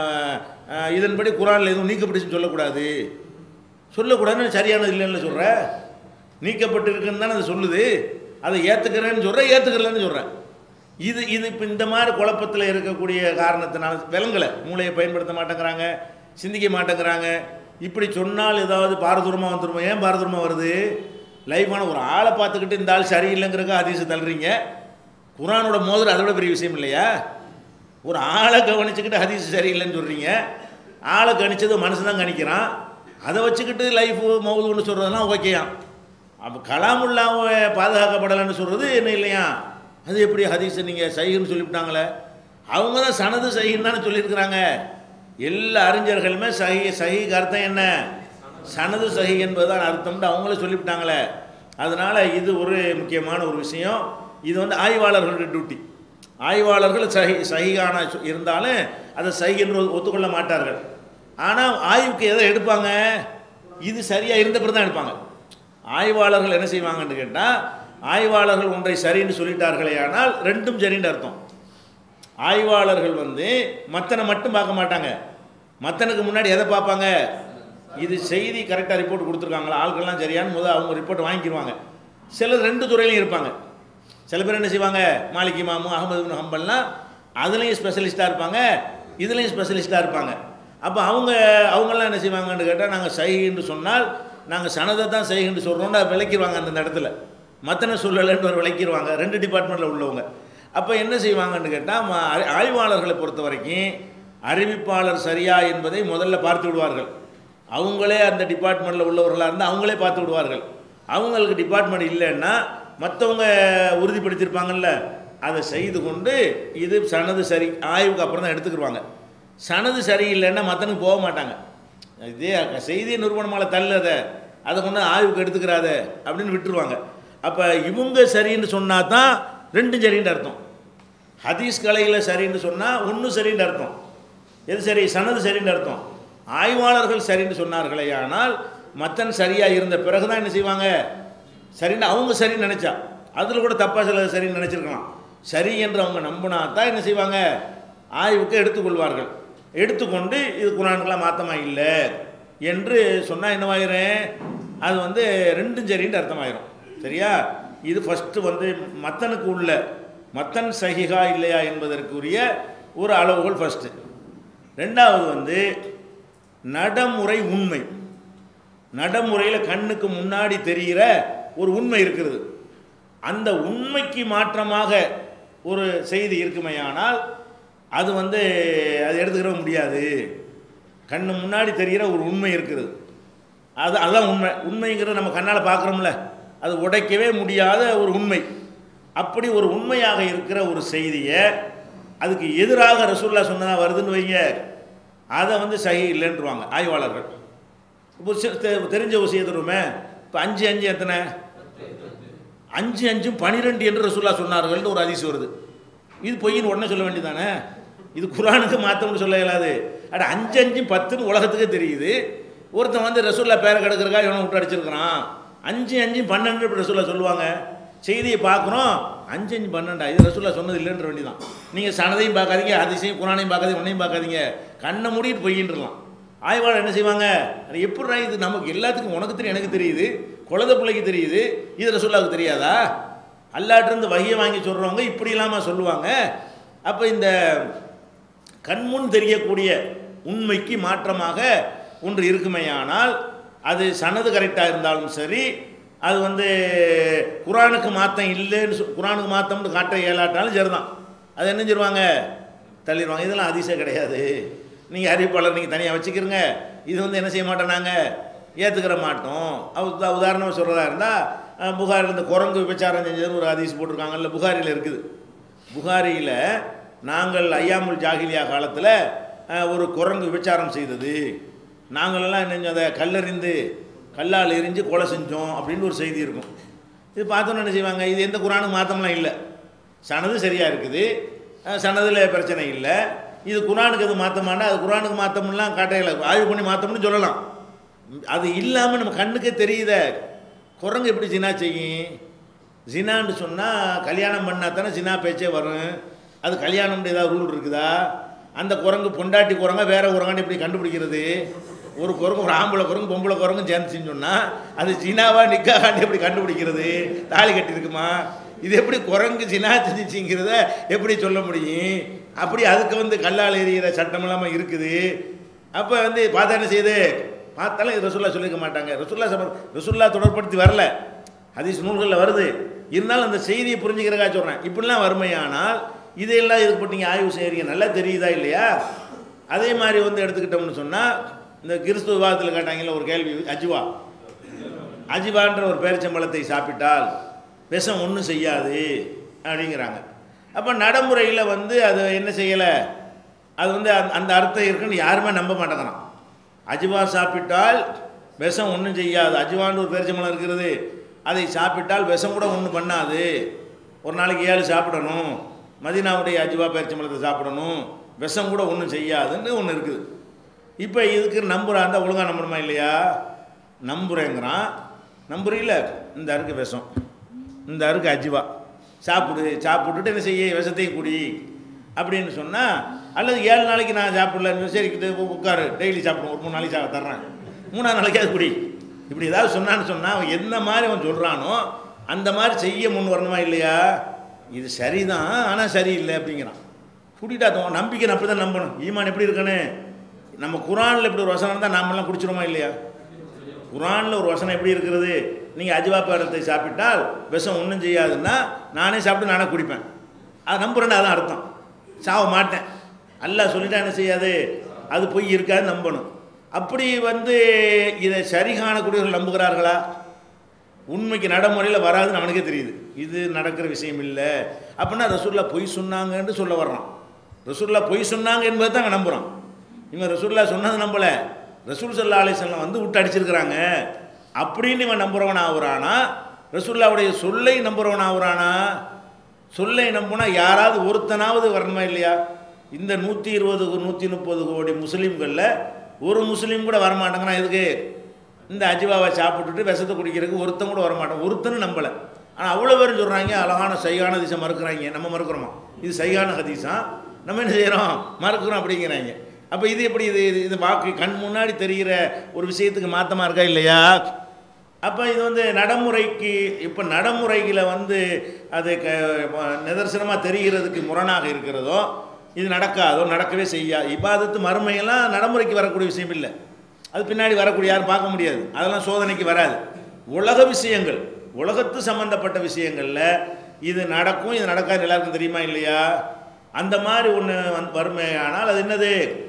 A: அஹ், இதன்படி குரானில் எதுவும் நீக்கப்பட்டுச்சுன்னு சொல்லக்கூடாது சொல்லக்கூடாதுன்னு சரியானது இல்லைன்னு சொல்கிற நீக்கப்பட்டிருக்குன்னு தானே அது சொல்லுது அதை ஏற்றுக்கிறேன்னு சொல்கிறேன் ஏற்றுக்கிறலன்னு சொல்கிறேன் இது இது இப்போ இந்த மாதிரி குழப்பத்தில் இருக்கக்கூடிய காரணத்தினால விலங்கலை மூளையை பயன்படுத்த மாட்டேங்கிறாங்க சிந்திக்க மாட்டேங்கிறாங்க இப்படி சொன்னால் ஏதாவது பாரதூரமாக வந்துருமா ஏன் பாரதூரமாக வருது லைஃபான ஒரு ஆளை பார்த்துக்கிட்டு இந்த ஆள் சரியில்லைங்கிறக்க அதிசயம் தள்ளுறீங்க குரானோட மோதிரம் அதை விட பெரிய விஷயம் இல்லையா ஒரு ஆளை கவனிச்சுக்கிட்டு ஹதீஸ் சரியில்லைன்னு சொல்கிறீங்க ஆளை கணிச்சது மனுஷன் தான் கணிக்கிறான் அதை வச்சுக்கிட்டு லைஃபு மௌதுன்னு சொல்கிறதெல்லாம் ஓகேயா அப்போ கலாமுல்லாவை பாதுகாக்கப்படலைன்னு சொல்கிறது என்ன இல்லையா அது எப்படி ஹதீஸை நீங்கள் சைகுன்னு சொல்லிவிட்டாங்களே அவங்க தான் சனது சைகுன்னு தானே சொல்லியிருக்கிறாங்க எல்லா அறிஞர்களுமே சஹி சஹிக்கு அர்த்தம் என்ன சனது சஹி என்பதுதான் அர்த்தம்னு அவங்களே சொல்லிவிட்டாங்களே அதனால் இது ஒரு முக்கியமான ஒரு விஷயம் இது வந்து ஆய்வாளர்களுடைய டியூட்டி ஆய்வாளர்கள் சஹி சஹிகான சொ- இருந்தாலும் அதை சஹி என்று ஒத்துக்கொள்ள மாட்டார்கள் ஆனால் ஆய்வுக்கு எதை எடுப்பாங்க இது சரியாக இருந்த பிறகு தான் எடுப்பாங்க ஆய்வாளர்கள் என்ன செய்வாங்கன்னு கேட்டால் ஆய்வாளர்கள் ஒன்றை சரின்னு சொல்லிட்டார்களே ஆனால் ரெண்டும் சரின்னு அர்த்தம் ஆய்வாளர்கள் வந்து மத்தனை மட்டும் பார்க்க மாட்டாங்க மத்தனுக்கு முன்னாடி எதை பார்ப்பாங்க இது செய்தி கரெக்டாக ரிப்போர்ட் கொடுத்துருக்காங்களா ஆட்கள்லாம் சரியான்னு முதல் அவங்க ரிப்போர்ட் வாங்கிக்கிடுவாங்க சிலர் ரெண்டு துறையிலையும் இருப்பாங்க சில பேர் என்ன செய்வாங்க மாலிக் இமாமு அகமது இப்னு ஹம்பல்லாம் அதுலேயும் ஸ்பெஷலிஸ்ட்டாக இருப்பாங்க இதுலேயும் ஸ்பெஷலிஸ்ட்டாக இருப்பாங்க அப்போ அவங்க அவங்கெல்லாம் என்ன செய்வாங்கன்னு கேட்டால் நாங்கள் சைகின்னு சொன்னால் நாங்கள் சனதை தான் சைகின்னு சொல்கிறோம்னு அதை விளக்கிடுவாங்க அந்த இடத்துல மத்தனை சொல்லலைன்னு ஒரு விளக்கிடுவாங்க ரெண்டு டிபார்ட்மெண்ட்டில் உள்ளவங்க அப்போ என்ன செய்வாங்கன்னு கேட்டால் ஆய்வாளர்களை பொறுத்த வரைக்கும் அறிவிப்பாளர் சரியா என்பதை முதல்ல பார்த்து விடுவார்கள் அவங்களே அந்த டிபார்ட்மெண்ட்டில் உள்ளவர்களாக இருந்தால் அவங்களே பார்த்து விடுவார்கள் அவங்களுக்கு டிபார்ட்மெண்ட் இல்லைன்னா மற்றவங்க உறுதிப்படுத்தியிருப்பாங்கல்ல அதை செய்து கொண்டு இது சனது சரி ஆய்வுக்கு அப்புறம் தான் எடுத்துக்கிடுவாங்க சனது சரியில்லைன்னா மற்றனுக்கு போக மாட்டாங்க இதே செய்தி நிறுவனமால தள்ளத அதை கொண்டு ஆய்வுக்கு எடுத்துக்கிறாத அப்படின்னு விட்டுருவாங்க அப்போ இவங்க சரின்னு சொன்னா தான் ரெண்டும் சரின்னு அர்த்தம் ஹதீஸ் கலையில் சரின்னு சொன்னால் ஒன்று சரின்னு அர்த்தம் எது சரி சனது சரின்னு அர்த்தம் ஆய்வாளர்கள் சரின்னு சொன்னார்களே ஆனால் மத்தன் சரியாக இருந்த பிறகு தான் என்ன செய்வாங்க சரின்னு அவங்க சரின்னு நினச்சா அதில் கூட தப்பாக சில சரின்னு நினச்சிருக்கலாம் சரி என்று அவங்க நம்பினா தான் என்ன செய்வாங்க ஆய்வுக்கு எடுத்துக்கொள்வார்கள் எடுத்துக்கொண்டு இது குரானுக்கெல்லாம் மாத்தமா இல்லை என்று சொன்னால் என்னவாயிரும் அது வந்து ரெண்டும் சரின்னு அர்த்தமாயிரும் சரியா இது ஃபஸ்ட்டு வந்து மத்தனுக்கு உள்ள மத்தன் சஹிகா இல்லையா என்பதற்குரிய ஒரு அளவுகோல் ஃபஸ்ட்டு ரெண்டாவது வந்து நடைமுறை உண்மை நடைமுறையில் கண்ணுக்கு முன்னாடி தெரிகிற ஒரு உண்மை இருக்கிறது அந்த உண்மைக்கு மாற்றமாக ஒரு செய்தி இருக்குமையானால் அது வந்து அது எடுத்துக்கிற முடியாது கண்ணு முன்னாடி தெரிகிற ஒரு உண்மை இருக்குது அது அதுதான் உண்மை உண்மைங்கிறது நம்ம கண்ணால் பார்க்குறோம்ல அது உடைக்கவே முடியாத ஒரு உண்மை அப்படி ஒரு உண்மையாக இருக்கிற ஒரு செய்தியை அதுக்கு எதிராக ரசூல்லா சொன்னதா வருதுன்னு வைங்க அதை வந்து சஹி இல்லைன்றுவாங்க ஆய்வாளர்கள் இப்போ சி- தெ- தெரிஞ்ச விஷயத்துருமே இப்போ அஞ்சு அஞ்சு எத்தனை அஞ்சு அஞ்சும் பனிரெண்டு என்று ரசூல்லா சொன்னார்கள்னு ஒரு அதிசயம் வருது இது பொய்ன்னு உடனே சொல்ல வேண்டியதானே இது குரானுக்கு மாற்றம்னு சொல்ல இயலாது அட அஞ்சு அஞ்சு பத்துன்னு உலகத்துக்கே தெரியுது ஒருத்தன் வந்து ரசூல்லா பேரை கிடக்கிறக்கா இவனை விட்டு அடிச்சிருக்கிறான் அஞ்சு அஞ்சு பன்னெண்டு இப்படி ரசூல்லா சொல்லுவாங்க செய்தியை பார்க்குறோம் அஞ்சு அஞ்சு பன்னெண்டா இது ரசூல்லா சொன்னது இல்லைன்ற வேண்டியதான் நீங்கள் சனதையும் பார்க்காதீங்க அதிசயம் குரானையும் பார்க்காதீங்க ஒன்றையும் பார்க்காதீங்க கண்ணை மூடிட்டு பொய்யின்றலாம் ஆய்வாளர் என்ன செய்வாங்க அது எப்படிடா இது நமக்கு எல்லாத்துக்கும் உனக்கு தெரியும் எனக்கு தெரியுது குழந்தை பிள்ளைக்கு தெரியுது இது ரசூல்லாவுக்கு தெரியாதா அல்லாட்டிருந்து வகையை வாங்கி சொல்கிறவங்க இப்படி இல்லாமல் சொல்லுவாங்க அப்போ இந்த கண்முன் தெரியக்கூடிய உண்மைக்கு மாற்றமாக ஒன்று இருக்குமேயானால் அது சனது கரெக்டாக இருந்தாலும் சரி அது வந்து குரானுக்கு மாற்றம் இல்லைன்னு சொ குரானுக்கு மாற்றம்னு காட்ட இயலாட்டாலும் சரிதான் அது என்ன சொல்லுவாங்க தள்ளிடுவாங்க இதெல்லாம் அதிசயம் கிடையாது நீங்கள் அறிவிப்பாளர் நீங்கள் தனியாக வச்சுக்கிறங்க இது வந்து என்ன செய்ய மாட்டோம் நாங்கள் ஏற்றுக்கிற மாட்டோம் அவ உதாரணமாக சொல்கிறதா இருந்தால் புகாரில் இந்த குரங்கு விபச்சாரம் செஞ்சதுன்னு ஒரு அதிசயம் போட்டிருக்காங்கல்ல புகாரியில் இருக்குது புகாரியில் நாங்கள் ஐயாமுல் ஜாகிலியா காலத்தில் ஒரு குரங்கு விபச்சாரம் செய்தது நாங்களெல்லாம் என்ன செஞ்சோம் அதை கல்லறிந்து கல்லால் எரிஞ்சு கொலை செஞ்சோம் அப்படின்னு ஒரு செய்தி இருக்கும் இது பார்த்தோன்னு என்ன செய்வாங்க இது எந்த குரானுக்கு மாற்றம்லாம் இல்லை சனது சரியாக இருக்குது சனதில் பிரச்சனை இல்லை இது குரானுக்கு அது மாற்றமானா அது குரானுக்கு மாற்றம்லாம் காட்டையில் ஆய்வு பண்ணி மாற்றம்னு சொல்லலாம் அது இல்லாமல் நம்ம கண்ணுக்கே தெரியுத குரங்கு எப்படி ஜினா செய்யும் ஜினான்னு சொன்னால் கல்யாணம் பண்ணால் தானே ஜினா பேச்சே வரும் அது கல்யாணம்னு ஏதாவது ரூல் இருக்குதா அந்த குரங்கு பொண்டாட்டி குரங்க வேற குரங்கான்னு எப்படி கண்டுபிடிக்கிறது ஒரு குரங்கு ஒரு ஆம்பளை குரங்கு பொம்பளை குரங்கு சேர்ந்துச்சின்னு சொன்னால் அது ஜினாவா நிக்காகான்னு எப்படி கண்டுபிடிக்கிறது தாலி கட்டியிருக்குமா இது எப்படி குரங்கு ஜினா செஞ்சிச்சிங்கிறத எப்படி சொல்ல முடியும் அப்படி அதுக்கு வந்து கல்லால் எறிகிற சட்டம் இல்லாமல் இருக்குது அப்போ வந்து பார்த்தா என்ன செய்யுது பார்த்தாலும் இது ரசுல்லா சொல்லிக்க மாட்டாங்க ரசுல்லா சபர் ரசுல்லா தொடர்படுத்தி வரல ஹதீஸ் நூல்களில் வருது இருந்தாலும் அந்த செய்தியை புரிஞ்சுக்கிறக்கா சொல்கிறேன் இப்படிலாம் வறுமையானால் இதையெல்லாம் இதுக்கு போட்டு நீங்கள் ஆய்வு செய்கிறீங்க நல்லா தெரியுதா இல்லையா அதே மாதிரி வந்து எடுத்துக்கிட்டோம்னு சொன்னால் இந்த கிறிஸ்துவ விவாதத்தில் கேட்டாங்கல்ல ஒரு கேள்வி அஜிவா அஜிவான்ற ஒரு பேரிச்சம்பழத்தை சாப்பிட்டால் விஷம் ஒன்றும் செய்யாது அப்படிங்கிறாங்க அப்போ நடைமுறையில் வந்து அது என்ன செய்யலை அது வந்து அந்த- அந்த அர்த்தம் இருக்குன்னு யாருமே நம்ப மாட்டேங்கிறான் அஜிவா சாப்பிட்டால் விஷம் ஒன்றும் செய்யாது அஜிவான்னு ஒரு பேரிச்சம்பழம் இருக்கிறது அதை சாப்பிட்டால் விஷம் கூட ஒன்றும் பண்ணாது ஒரு நாளைக்கு ஏழு சாப்பிடணும் மதினாவுடைய அஜிவா பேரிச்சம்பழத்தை சாப்பிடணும் விஷம் கூட ஒன்றும் செய்யாதுன்னு ஒன்று இருக்குது இப்போ இதுக்கு நம்புறா இருந்தால் ஒழுங்காக நம்பணுமா இல்லையா நம்புறேங்கிறான் நம்புறீல இந்த அருக்கு விஷம் இந்த அருக்கு அஜிவா சாப்பிடு சாப்பிட்டுட்டு என்ன செய்ய விஷத்தையும் குடி அப்படின்னு சொன்னால் அல்லது ஏழு நாளைக்கு நான் சாப்பிடல சரி இது உட்காரு டெய்லி சாப்பிடுவோம் ஒரு மூணு நாளைக்கு சா தர்றேன் மூணாவது நாளைக்கு அது குடி இப்படி ஏதாவது சொன்னான்னு சொன்னால் அவன் என்ன மாதிரி அவன் சொல்கிறானோ அந்த மாதிரி செய்ய முன் வரணுமா இல்லையா இது சரிதான் ஆனால் சரியில்லை அப்படிங்கிறான் குடிட்டா தோ- நம்பிக்கை அப்படி தான் நம்பணும் ஈமான் எப்படி இருக்கனே நம்ம குரானில் இப்படி ஒரு வசனம் இருந்தால் நாமெல்லாம் குடிச்சிருமா இல்லையா குரானில் ஒரு வசனம் எப்படி இருக்கிறது நீங்கள் அஜிவா பழத்தை சாப்பிட்டால் விஷம் ஒன்றும் செய்யாதுன்னா நானே சாப்பிட்டு நானே குடிப்பேன் அது நம்புறேன்னு அதான் அர்த்தம் சாவ மாட்டேன் அல்லாஹ் சொல்லிட்டா என்ன செய்யாது அது பொய் இருக்காது நம்பணும் அப்படி வந்து இதை சரி காணக்கூடியவர்கள் நம்புகிறார்களா உண்மைக்கு நடைமுறையில் வராதுன்னு அவனுக்கே தெரியுது இது நடக்கிற விஷயம் இல்லை அப்படின்னா ரசூல்லா பொய் சொன்னாங்கன்னு சொல்ல வர்றான் ரசூல்லா பொய் சொன்னாங்க என்பதை தான் அவன் நம்புகிறான் இவன் ரசூல்லா சொன்னது நம்பல ரசூல் சல்லா அலிஸ்லாம் வந்து விட்டு அடிச்சிருக்கிறாங்க அப்படின்னு இவன் நம்புறவன் ஆகுறானா ரசூல்லாவுடைய சொல்லை நம்புறவன் ஆகுறானா சொல்லை நம்புனா யாராவது ஒருத்தனாவது வரணுமா இல்லையா இந்த நூற்றி இருபது நூற்றி முப்பது கோடி முஸ்லீம்களில் ஒரு முஸ்லீம் கூட வரமாட்டாங்கன்னா எதுக்கு இந்த அஜிவாவை சாப்பிட்டுட்டு விஷத்தை குடிக்கிறதுக்கு ஒருத்தன் கூட வரமாட்டான் ஒருத்தனும் நம்பலை ஆனால் அவ்வளோ பேரும் சொல்கிறாங்க அழகான சைகான ஹதீஸை மறுக்கிறாங்க நம்ம மறுக்கிறோமா இது சைகான ஹதீஸா நம்ம என்ன செய்கிறோம் மறுக்கிறோம் அப்படிங்கிறாங்க அப்போ இது எப்படி இது இது- இது வாக்கு கண் முன்னாடி தெரிகிற ஒரு விஷயத்துக்கு மாற்றமாக இருக்கா இல்லையா அப்போ இது வந்து நடைமுறைக்கு இப்போ நடைமுறையில் வந்து அது க நிதர்சனமாக தெரிகிறதுக்கு முரணாக இருக்கிறதோ இது நடக்காதோ நடக்கவே செய்யாது இபாதத்து மறுமையெல்லாம் நடைமுறைக்கு வரக்கூடிய விஷயம் இல்லை அது பின்னாடி வரக்கூடிய யாரும் பார்க்க முடியாது அதெல்லாம் சோதனைக்கு வராது உலக விஷயங்கள் உலகத்து சம்பந்தப்பட்ட விஷயங்களில் இது நடக்கும் இது நடக்காது எல்லாருக்கும் தெரியுமா இல்லையா அந்த மாதிரி ஒன்று வந் வறுமையானால் அது என்னது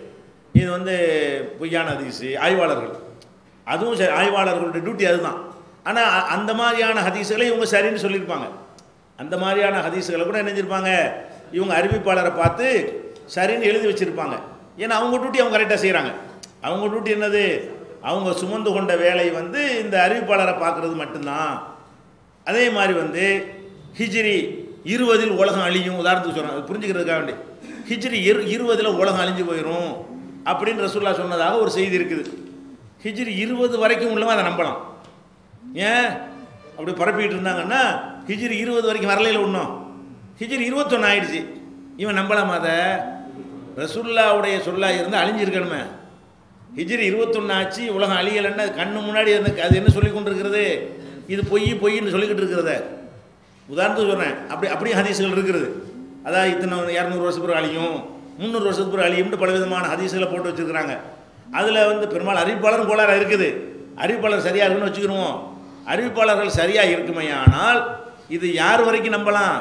A: இது வந்து பொய்யான ஹதீஸு ஆய்வாளர்கள் அதுவும் சரி ஆய்வாளர்களுடைய டியூட்டி அதுதான் ஆனால் அ- அந்த மாதிரியான ஹதீஸுகளை இவங்க சரின்னு சொல்லியிருப்பாங்க அந்த மாதிரியான ஹதீஸுகளை கூட என்ன செஞ்சிருப்பாங்க இவங்க அறிவிப்பாளரை பார்த்து சரின்னு எழுதி வச்சுருப்பாங்க ஏன்னா அவங்க டியூட்டி அவங்க கரெக்டாக செய்கிறாங்க அவங்க டியூட்டி என்னது அவங்க சுமந்து கொண்ட வேலை வந்து இந்த அறிவிப்பாளரை பார்க்குறது மட்டும்தான் அதே மாதிரி வந்து ஹிஜ்ரி இருபதில் உலகம் அழியும் உதாரணத்துக்கு சொல்கிறேன் அது புரிஞ்சுக்கிறதுக்காக வேண்டி ஹிஜ்ரி இரு இருபதில் உலகம் அழிஞ்சு போயிடும் அப்படின்னு ரசூல்லா சொன்னதாக ஒரு செய்தி இருக்குது ஹிஜ்ரி இருபது வரைக்கும் உள்ளவன் அதை நம்பலாம் ஏன் அப்படி பரப்பிட்டு இருந்தாங்கன்னா ஹிஜ்ரி இருபது வரைக்கும் வரலையில் ஒன்றும் ஹிஜ்ரி இருபத்தொன்று ஆயிடுச்சு இவன் நம்பலாமா அதை ரசுல்லாவுடைய சொல்லா இருந்து அழிஞ்சிருக்கணுமே ஹிஜ்ரி இருபத்தொன்று ஆச்சு உலகம் அழியலைன்னா அது கண்ணு முன்னாடி அந்த அது என்ன சொல்லி கொண்டிருக்கிறது இது பொய் பொய்ன்னு சொல்லிக்கிட்டு இருக்கிறத உதாரணத்துக்கு சொல்கிறேன் அப்படி அப்படியே ஹதீஸ்கள் இருக்கிறது அதான் இத்தனை இரநூறு வருஷத்துக்கு பிறகு அழியும் முந்நூறு வருஷத்துக்கு பிறகு அழியும்னு பல விதமான ஹதீஸ்களை போட்டு வச்சுருக்கிறாங்க அதில் வந்து பெரும்பாலும் அறிவிப்பாளரும் கோளாறாக இருக்குது அறிவிப்பாளர் சரியாக இருக்குன்னு வச்சுக்கிடுவோம் அறிவிப்பாளர்கள் சரியாக இருக்குமே ஆனால் இது யார் வரைக்கும் நம்பலாம்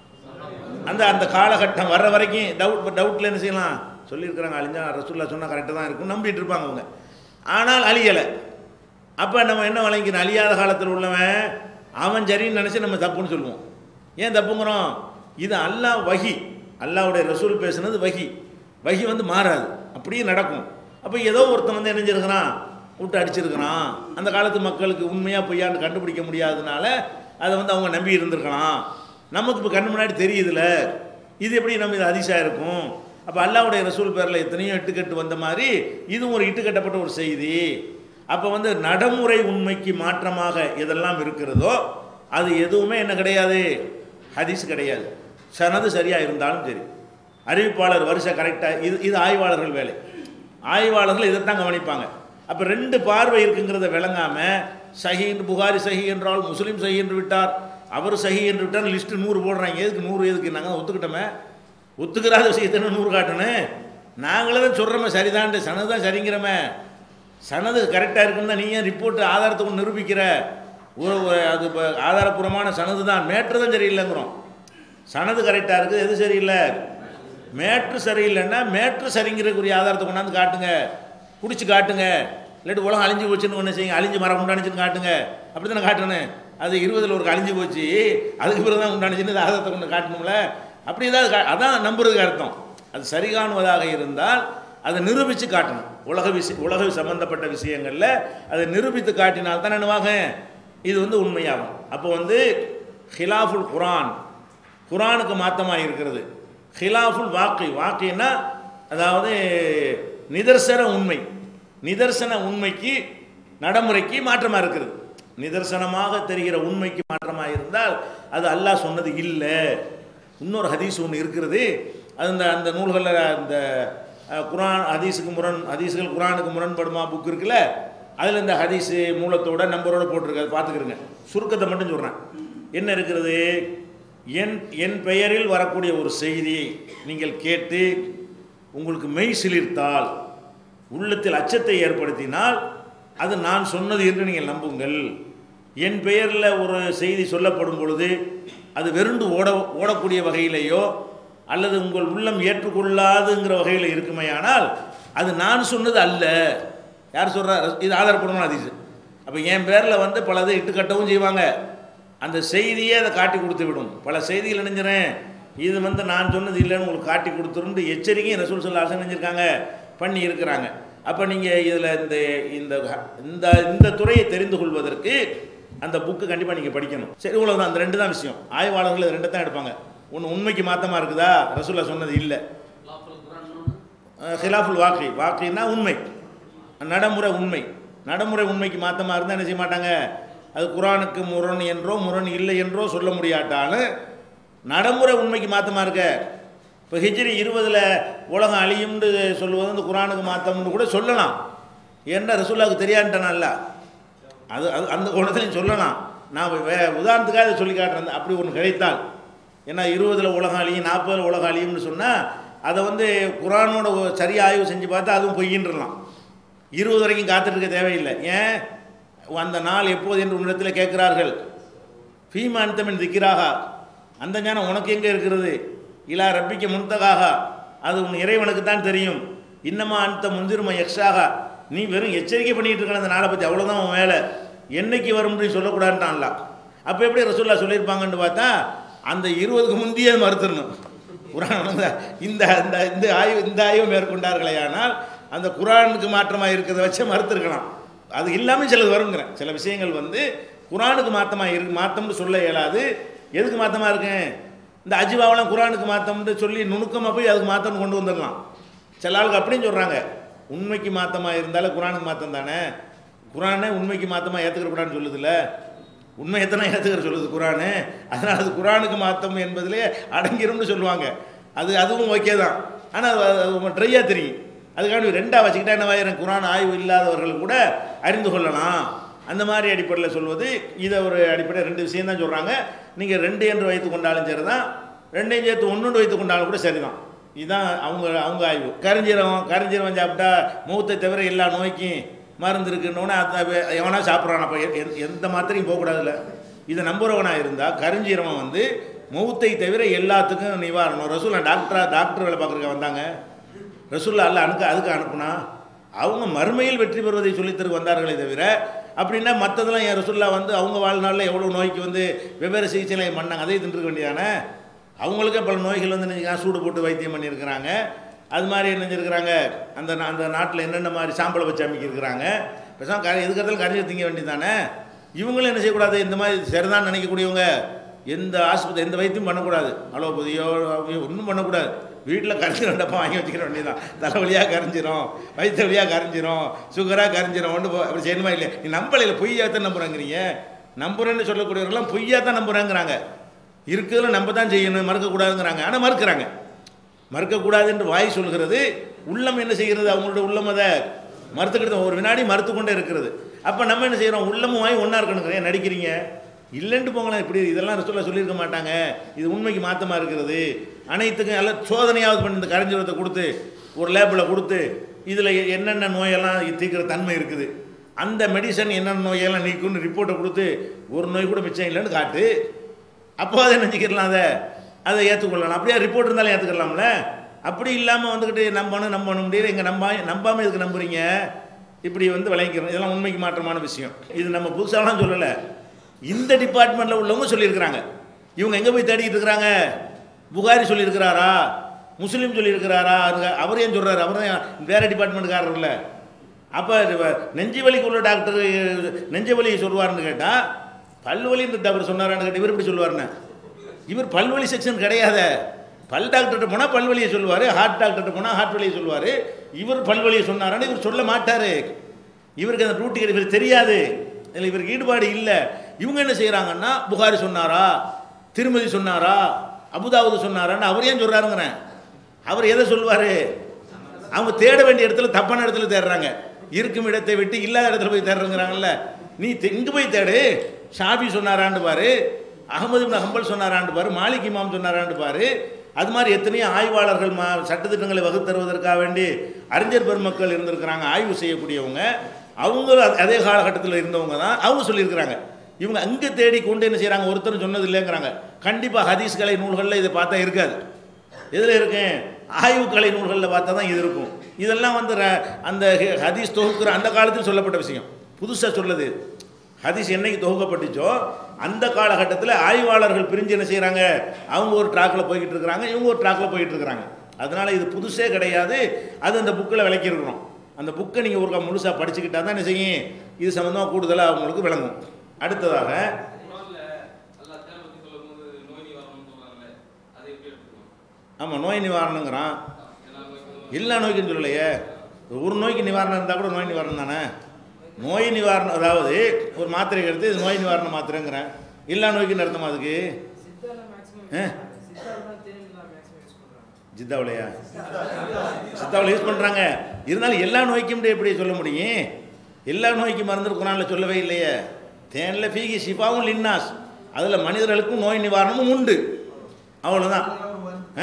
A: அந்த அந்த காலகட்டம் வர்ற வரைக்கும் டவுட் டவுட்டில் என்ன செய்யலாம் சொல்லியிருக்கிறாங்க அழிஞ்சா ரசூல்லா சொன்னால் கரெக்டாக தான் இருக்கும் நம்பிட்டு இருப்பாங்க அவங்க ஆனால் அழியலை அப்போ நம்ம என்ன வழங்கிக்கிறோம் அழியாத காலத்தில் உள்ளவன் அவன் சரின்னு நினச்சி நம்ம தப்புன்னு சொல்லுவோம் ஏன் தப்புங்கிறோம் இது அல்லாஹ் வகி அல்லாஹ்வுடைய ரசூல் பேசுனது வகி வகி வந்து மாறாது அப்படியே நடக்கும் அப்போ ஏதோ ஒருத்தன் வந்து என்ன செஞ்சிருக்கிறான் விட்டு அடிச்சிருக்கிறான் அந்த காலத்து மக்களுக்கு உண்மையாக பொய்யான்னு கண்டுபிடிக்க முடியாததுனால அதை வந்து அவங்க நம்பி இருந்திருக்கலாம் நமக்கு இப்போ கண்ணு முன்னாடி தெரியுதுல இது எப்படி நம்ம இது அதிசயம் இருக்கும் அப்போ அல்லாவுடைய ரசூல் பேரில் எத்தனையோ இட்டுக்கட்டு வந்த மாதிரி இதுவும் ஒரு இட்டுக்கட்டப்பட்ட ஒரு செய்தி அப்போ வந்து நடைமுறை உண்மைக்கு மாற்றமாக எதெல்லாம் இருக்கிறதோ அது எதுவுமே என்ன கிடையாது ஹதீஸ் கிடையாது சனது சரியாக இருந்தாலும் சரி அறிவிப்பாளர் வருஷம் கரெக்டாக இது இது ஆய்வாளர்கள் வேலை ஆய்வாளர்கள் இதைத்தான் கவனிப்பாங்க அப்போ ரெண்டு பார்வை இருக்குங்கிறத விளங்காமல் சஹி என்று புகாரி சஹி என்றால் முஸ்லீம் சஹி என்று விட்டார் அவர் சஹி என்று விட்டார் லிஸ்ட்டு நூறு போடுறாங்க எதுக்கு நூறு எதுக்கு நாங்கள் ஒத்துக்கிட்டோமே ஒத்துக்கிறாத விஷயத்தை நூறு காட்டணும் நாங்களே தான் சொல்கிறோமே சரிதான்ட்டு சனது தான் சரிங்கிறோமே சனது கரெக்டாக இருக்குன்னு தான் நீ ஏன் ரிப்போர்ட் ஆதாரத்தை கொண்டு நிரூபிக்கிற ஒரு ஒரு- அது இப்போ ஆதாரபூர்வமான சனது தான் மேட்ரு தான் சரியில்லைங்கிறோம் சனது கரெக்டாக இருக்குது எது சரியில்லை மேட்ரு சரியில்லைன்னா மேட்ரு சரிங்கிறதுக்குரிய ஆதாரத்தை கொண்டாந்து காட்டுங்க குடிச்சு காட்டுங்க இல்லாட்டி உலகம் அழிஞ்சு போச்சுன்னு ஒன்று செய்யுங்க அழிஞ்சு மரம் உண்டானுச்சுன்னு காட்டுங்க அப்படி தானே காட்டணும் அது இருபதில் ஒரு அழிஞ்சு போச்சு அதுக்கு பிறகு தான் உண்டானுச்சுன்னு இந்த ஆதாரத்தை கொண்டு காட்டணும்ல அப்படி ஏதாவது கா- அதான் நம்புறதுக்கு அர்த்தம் அது சரி காணுவதாக இருந்தால் அதை நிரூபித்து காட்டணும் உலக விஷய உலக சம்பந்தப்பட்ட விஷயங்களில் அதை நிரூபித்து காட்டினால் தான் என்னவாக இது வந்து உண்மையாகும் அப்போ வந்து ஹிலாஃபுல் குரான் குரானுக்கு மாத்தமாக இருக்கிறது ஹிலாஃபுல் வாக்கை வாக்கின்னா அதாவது நிதர்சன உண்மை நிதர்சன உண்மைக்கு நடைமுறைக்கு மாற்றமாக இருக்கிறது நிதர்சனமாக தெரிகிற உண்மைக்கு மாற்றமாக இருந்தால் அது அல்லாஹ் சொன்னது இல்லை இன்னொரு ஹதீஸ் ஒன்று இருக்கிறது அது அந்த அந்த நூல்களில் அந்த அஹ், குரான் ஹதீஸுக்கு முரண் ஹதீஸுகள் குரானுக்கு முரண்படுமா புக் இருக்குல்ல அதில் இந்த ஹதீஸு மூலத்தோட நம்பரோட போட்டிருக்கு அதை பார்த்துக்கிறங்க சுருக்கத்தை மட்டும் சொல்கிறேன் என்ன இருக்கிறது என் என் பெயரில் வரக்கூடிய ஒரு செய்தியை நீங்கள் கேட்டு உங்களுக்கு மெய் சிலிர்த்தால் உள்ளத்தில் அச்சத்தை ஏற்படுத்தினால் அது நான் சொன்னது என்று நீங்கள் நம்புங்கள் என் பெயரில் ஒரு செய்தி சொல்லப்படும் பொழுது அது வெறுண்டு ஓட ஓடக்கூடிய வகையிலேயோ அல்லது உங்கள் உள்ளம் ஏற்றுக்கொள்ளாதுங்கிற வகையில் இருக்குமேயானால் அது நான் சொன்னது அல்ல யார் சொல்கிறா இது ஆதாரப்பூர்வமான அதிசு அப்போ என் பேரில் வந்து பலதை இட்டுக்கட்டவும் செய்வாங்க அந்த செய்தியே அதை காட்டி கொடுத்து விடும் பல செய்திகள் நினைஞ்சிறேன் இது வந்து நான் சொன்னது இல்லைன்னு உங்களுக்கு காட்டி கொடுத்துருந்து எச்சரிக்கையும் ரசூல் சொல்லா செஞ்சுருக்காங்க பண்ணி இருக்கிறாங்க அப்போ நீங்கள் இதில் இந்த இந்த இந்த இந்த துறையை தெரிந்து கொள்வதற்கு அந்த புக்கு கண்டிப்பாக நீங்கள் படிக்கணும் சரி இவ்வளோதான் அந்த ரெண்டு தான் விஷயம் ஆய்வாளர்கள் இது ரெண்டு தான் எடுப்பாங்க ஒன்று உண்மைக்கு மாத்தமாக இருக்குதா ரசூல்லா சொன்னது இல்லை ஹிலாஃபுல் வாக்கி வாக்கின்னா உண்மை நடைமுறை உண்மை நடைமுறை உண்மைக்கு மாத்தமாக இருந்தால் என்ன செய்ய மாட்டாங்க அது குரானுக்கு முரண் என்றோ முரண் இல்லை என்றோ சொல்ல முடியாட்டாலும் நடைமுறை உண்மைக்கு மாத்தமாக இருக்க இப்போ ஹிஜ்ரி இருபதில் உலகம் அழியும்னு சொல்லுவது வந்து குரானுக்கு மாத்தம்னு கூட சொல்லலாம் ஏன்னா ரசூல்லாவுக்கு தெரியான்ட்டனால அது அது அந்த குணத்துலையும் சொல்லலாம் நான் வே உதாரணத்துக்காக இதை சொல்லி காட்டுறேன் அப்படி ஒன்று கிடைத்தால் ஏன்னா இருபதில் உலகம் அழியும் நாற்பதில் உலகம் அழியும்னு சொன்னால் அதை வந்து குரானோட ஒ- சரி ஆய்வு செஞ்சு பார்த்தா அதுவும் பொய்யின்றலாம் இருபது வரைக்கும் காத்துட்டு இருக்க தேவையில்லை ஏன் அந்த நாள் எப்போது என்று உன்னிடத்தில் கேட்கிறார்கள் ஃபீமா அந்தமின் திக்கிறாக அந்த ஞானம் உனக்கு எங்கே இருக்கிறது இலா ரப்பிக்க முன்தகாக அது உன் இறைவனுக்கு தான் தெரியும் இன்னமா அந்த முந்திரும எக்ஸாக நீ வெறும் எச்சரிக்கை பண்ணிட்டு இருக்க அந்த நாளை பற்றி அவ்வளோதான் உன் வேலை என்னைக்கு வரும்னு சொல்லக்கூடாதுன்ட்டான்ல அப்போ எப்படி ரசூல்லா சொல்லியிருப்பாங்கன்னு பார்த்தா அந்த இருபதுக்கு முந்தையே மறுத்துடணும் குரான் வந்து இந்த இந்த இந்த ஆய்வு இந்த ஆய்வு மேற்கொண்டார்களே ஆனால் அந்த குரானுக்கு மாற்றமாக இருக்கிறத வச்சே மறுத்துருக்கலாம் அது இல்லாமல் சிலது வருங்கிறேன் சில விஷயங்கள் வந்து குரானுக்கு மாற்றமாக இருக்கு மாற்றம்னு சொல்ல இயலாது எதுக்கு மாற்றமாக இருக்கேன் இந்த அஜிவாவெல்லாம் குரானுக்கு மாற்றம்னு சொல்லி நுணுக்கமாக போய் அதுக்கு மாற்றம்னு கொண்டு வந்துடலாம் சில ஆளுக்கு அப்படின்னு சொல்கிறாங்க உண்மைக்கு மாற்றமாக இருந்தாலும் குரானுக்கு மாற்றம் தானே குரானே உண்மைக்கு மாற்றமாக ஏற்றுக்கிற குரான் சொல்லுதில்ல உண்மை எத்தனை ஏற்றுக்கிற சொல்லுது குரானு அதனால் அது குரானுக்கு மாற்றம் என்பதிலே அடங்கிரும்னு சொல்லுவாங்க அது அதுவும் ஓகே தான் ஆனால் அது ட்ரையாக தெரியும் அதுக்காண்டி ரெண்டாக வச்சுக்கிட்டா என்ன ஆயிரம் குரான் ஆய்வு இல்லாதவர்கள் கூட அறிந்து கொள்ளலாம் அந்த மாதிரி அடிப்படையில் சொல்வது இதை ஒரு அடிப்படை ரெண்டு விஷயம் தான் சொல்கிறாங்க நீங்கள் ரெண்டு என்று வைத்து கொண்டாலும் சரி தான் ரெண்டையும் சேர்த்து ஒன்று வைத்து கொண்டாலும் கூட சரிதான் இதுதான் அவங்க அவங்க ஆய்வு கரிஞ்சீரகம் கரிஞ்சீரகம் சாப்பிட்டா மூத்தை தவிர எல்லா நோய்க்கும் மருந்து இருக்குன்னொன்னே அது எவனா சாப்பிட்றான் அப்போ எந்த மாத்திரையும் போகக்கூடாதுல்ல இதை நம்புறவனாக இருந்தால் கரிஞ்சீரகம் வந்து மௌத்தை தவிர எல்லாத்துக்கும் நிவாரணம் ரசூல்லா டாக்டரா டாக்டர் வேலை பார்க்குறக்க வந்தாங்க ரசூல்லா அல்ல அனுக்க அதுக்கு அனுப்புனா அவங்க மறுமையில் வெற்றி பெறுவதை சொல்லித்தரு வந்தார்களே தவிர அப்படின்னா மற்றதெல்லாம் என் ரசூல்லா வந்து அவங்க வாழ்நாளில் எவ்வளோ நோய்க்கு வந்து வெவ்வேறு சிகிச்சைகளை பண்ணாங்க அதை தின்றுக்க வேண்டியதானே அவங்களுக்கே பல நோய்கள் வந்து நினைச்சா சூடு போட்டு வைத்தியம் பண்ணியிருக்கிறாங்க அது மாதிரி என்ன செஞ்சுருக்கிறாங்க அந்த நா- அந்த நாட்டில் என்னென்ன மாதிரி சாம்பலை வச்சு அமைக்கிருக்கிறாங்க பேசாம கரை எதுக்கிறதாலும் கரைஞ்சி திங்க வேண்டியதானே இவங்களும் என்ன செய்யக்கூடாது இந்த மாதிரி சரிதான் நினைக்கக்கூடியவங்க எந்த ஆஸ்பத்திரி எந்த வைத்தியம் பண்ணக்கூடாது அலோபதியோ ஒன்றும் பண்ணக்கூடாது வீட்டில் கரைஞ்சி ரெண்டப்பா வாங்கி வச்சுக்கிற வேண்டியதான் தலைவலியாக கரைஞ்சிரும் வயிற்று வலியாக கரைஞ்சிரும் சுகராக கரைஞ்சிரும் ஒன்று அப்படி செய்யணுமா இல்லையா நீ நம்பலையில் பொய்யாத்தான் நம்புறாங்கிறீங்க நம்புறேன்னு சொல்லக்கூடியவர்கள்லாம் பொய்யா தான் நம்புறாங்கிறாங்க இருக்கிறதுல நம்ம தான் செய்யணும் மறுக்கக்கூடாதுங்கிறாங்க ஆனால் மறுக்கிறாங்க மறுக்கக்கூடாது என்று வாய் சொல்கிறது உள்ளம் என்ன செய்கிறது அவங்களோட உள்ளம் அதை மறுத்துக்கிட்டு ஒரு வினாடி மறுத்து கொண்டே இருக்கிறது அப்போ நம்ம என்ன செய்கிறோம் உள்ளமும் வாய் ஒன்றா இருக்கணுங்கிற ஏன் நடிக்கிறீங்க இல்லைன்ட்டு போங்களேன் இப்படி இதெல்லாம் ரசூலா சொல்லியிருக்க மாட்டாங்க இது உண்மைக்கு மாற்றமாக இருக்கிறது அனைத்துக்கும் எல்லாம் சோதனையாவது பண்ணி இந்த கரைஞ்சுரத்தை கொடுத்து ஒரு லேபில் கொடுத்து இதில் என்னென்ன நோயெல்லாம் தீர்க்கிற தன்மை இருக்குது அந்த மெடிசன் என்னென்ன நோயெல்லாம் நீக்கும்னு ரிப்போர்ட்டை கொடுத்து ஒரு நோய் கூட மிச்சம் இல்லைன்னு காட்டு அப்போ அதை நினச்சிக்கிடலாம் அதை அதை ஏற்றுக்கொள்ளலாம் அப்படியே ரிப்போர்ட் இருந்தாலும் ஏற்றுக்கலாம்ல அப்படி இல்லாமல் வந்துக்கிட்டு நம்பணும் நம்பணும் முடியல எங்கள் நம்ப நம்பாமல் இதுக்கு நம்புறீங்க இப்படி வந்து விளங்கிக்கிறோம் இதெல்லாம் உண்மைக்கு மாற்றமான விஷயம் இது நம்ம புதுசாலாம் சொல்லலை இந்த டிபார்ட்மெண்ட்டில் உள்ளவங்க சொல்லியிருக்கிறாங்க இவங்க எங்கே போய் தேடிக்கிட்டு இருக்கிறாங்க புகாரி சொல்லியிருக்கிறாரா முஸ்லீம் சொல்லியிருக்கிறாரா அதுங்க- அவர் ஏன் சொல்கிறாரு அவர் தான் வேறு டிபார்ட்மெண்ட்டுக்காரர் இல்லை அப்போ நெஞ்சு வலிக்கு உள்ள டாக்டர் நெஞ்சு வலி சொல்லுவார்னு கேட்டால் பல்வலின்னு அவர் சொன்னாரான்னு கேட்டால் இவர் எப்படி சொல்லுவார்னு இவர் பல்வலி செக்ஷன் கிடையாதே பல் டாக்டர்கிட்ட போனால் பல்வலியை சொல்லுவார் ஹார்ட் டாக்டர்கிட்ட போனால் ஹார்ட் வலியை சொல்லுவார் இவர் பல்வலியை சொன்னாரான்னு இவர் சொல்ல மாட்டார் இவருக்கு அந்த டியூட்டி இவருக்கு தெரியாது இதில் இவருக்கு ஈடுபாடு இல்லை இவங்க என்ன செய்கிறாங்கன்னா புகாரி சொன்னாரா திருமதி சொன்னாரா அபுதாவுது சொன்னாரான்னு அவர் ஏன் சொல்கிறாருங்கிறேன் அவர் எதை சொல்வார் அவங்க தேட வேண்டிய இடத்துல தப்பான இடத்துல தேடுறாங்க இருக்கும் இடத்தை விட்டு இல்லாத இடத்துல போய் தேடுறங்கிறாங்கல்ல நீ தெ- இங்க போய் தேடு ஷாபி சொன்னாரான்னு பாரு அகமது இப்னு ஹம்பல் சொன்னாரான்னு பாரு மாலிக் இமாம் சொன்னாரான்னு பாரு அது மாதிரி எத்தனையோ ஆய்வாளர்கள் மா சட்டத்திட்டங்களை வகுத்தருவதற்காக வேண்டி அறிஞர் பெருமக்கள் இருந்திருக்கிறாங்க ஆய்வு செய்யக்கூடியவங்க அவங்க அதே காலகட்டத்தில் இருந்தவங்க தான் அவங்க சொல்லியிருக்கிறாங்க இவங்க அங்கே தேடி கொண்டு என்ன செய்கிறாங்க ஒருத்தரும் சொன்னது இல்லைங்கிறாங்க கண்டிப்பாக ஹதீஸ் கலை நூல்களில் இதை பார்த்தா இருக்காது எதில் இருக்கேன் ஆய்வுக்கலை நூல்களில் பார்த்தா தான் இது இருக்கும் இதெல்லாம் வந்து ர- அந்த ஹ- ஹதீஸ் தொகுக்கிற அந்த காலத்தில் சொல்லப்பட்ட விஷயம் புதுசாக சொல்லுது ஹதீஸ் என்னைக்கு தொகுக்கப்பட்டுச்சோ அந்த காலகட்டத்தில் ஆய்வாளர்கள் பிரிஞ்சு என்ன செய்கிறாங்க அவங்க ஒரு ட்ராக்கில் போய்கிட்டு இருக்கிறாங்க இவங்க ஒரு ட்ராக்கில் போயிட்டு இருக்கிறாங்க அதனால் இது புதுசே கிடையாது அது அந்த புக்கில் விளக்கியிருக்கிறோம் அந்த புக்கை நீங்கள் ஒருக்கா முழுசாக படிச்சுக்கிட்டா தான் என்ன செய்யும் இது சம்மந்தமாக கூடுதலாக அவங்களுக்கு விளங்கும் அடுத்ததாக
B: குரான்ல அல்லாஹ் தேவை பத்தி சொல்லும்போது நோய் நிவாரணம் சொல்றாங்கல்ல அதை எப்படி எடுத்துக்கணும்
A: ஆமாம் நோய் நிவாரணங்கிறான்
B: எல்லா நோய்க்கும்
A: எல்லா நோய்க்கும் சொல்லலையே ஒரு நோய்க்கு நிவாரணம் இருந்தால் கூட நோய் நிவாரணம் தானே நோய் நிவாரணம் அதாவது ஒரு மாத்திரை எடுத்து இது நோய் நிவாரண மாத்திரைங்கிறேன் எல்லா நோய்க்கும் அர்த்தமா அதுக்கு
C: சித்தால மேக்ஸிமம்
A: ஆ?
C: சித்தால தான் தேனிலாம் மேக்ஸிமம் யூஸ் பண்றாங்க
A: சித்தாவிலையா சித்தாவில் யூஸ் பண்ணுறாங்க இருந்தாலும் எல்லா நோய்க்கும் எப்படி சொல்ல முடியும் எல்லா நோய்க்கும் மருந்து குரானில் சொல்லவே இல்லையே தேனில் ஃபீகி ஷிஃபாவும் லின்னாஸ் அதில் மனிதர்களுக்கும் நோய் நிவாரணமும் உண்டு அவ்வளோதான் ஆ?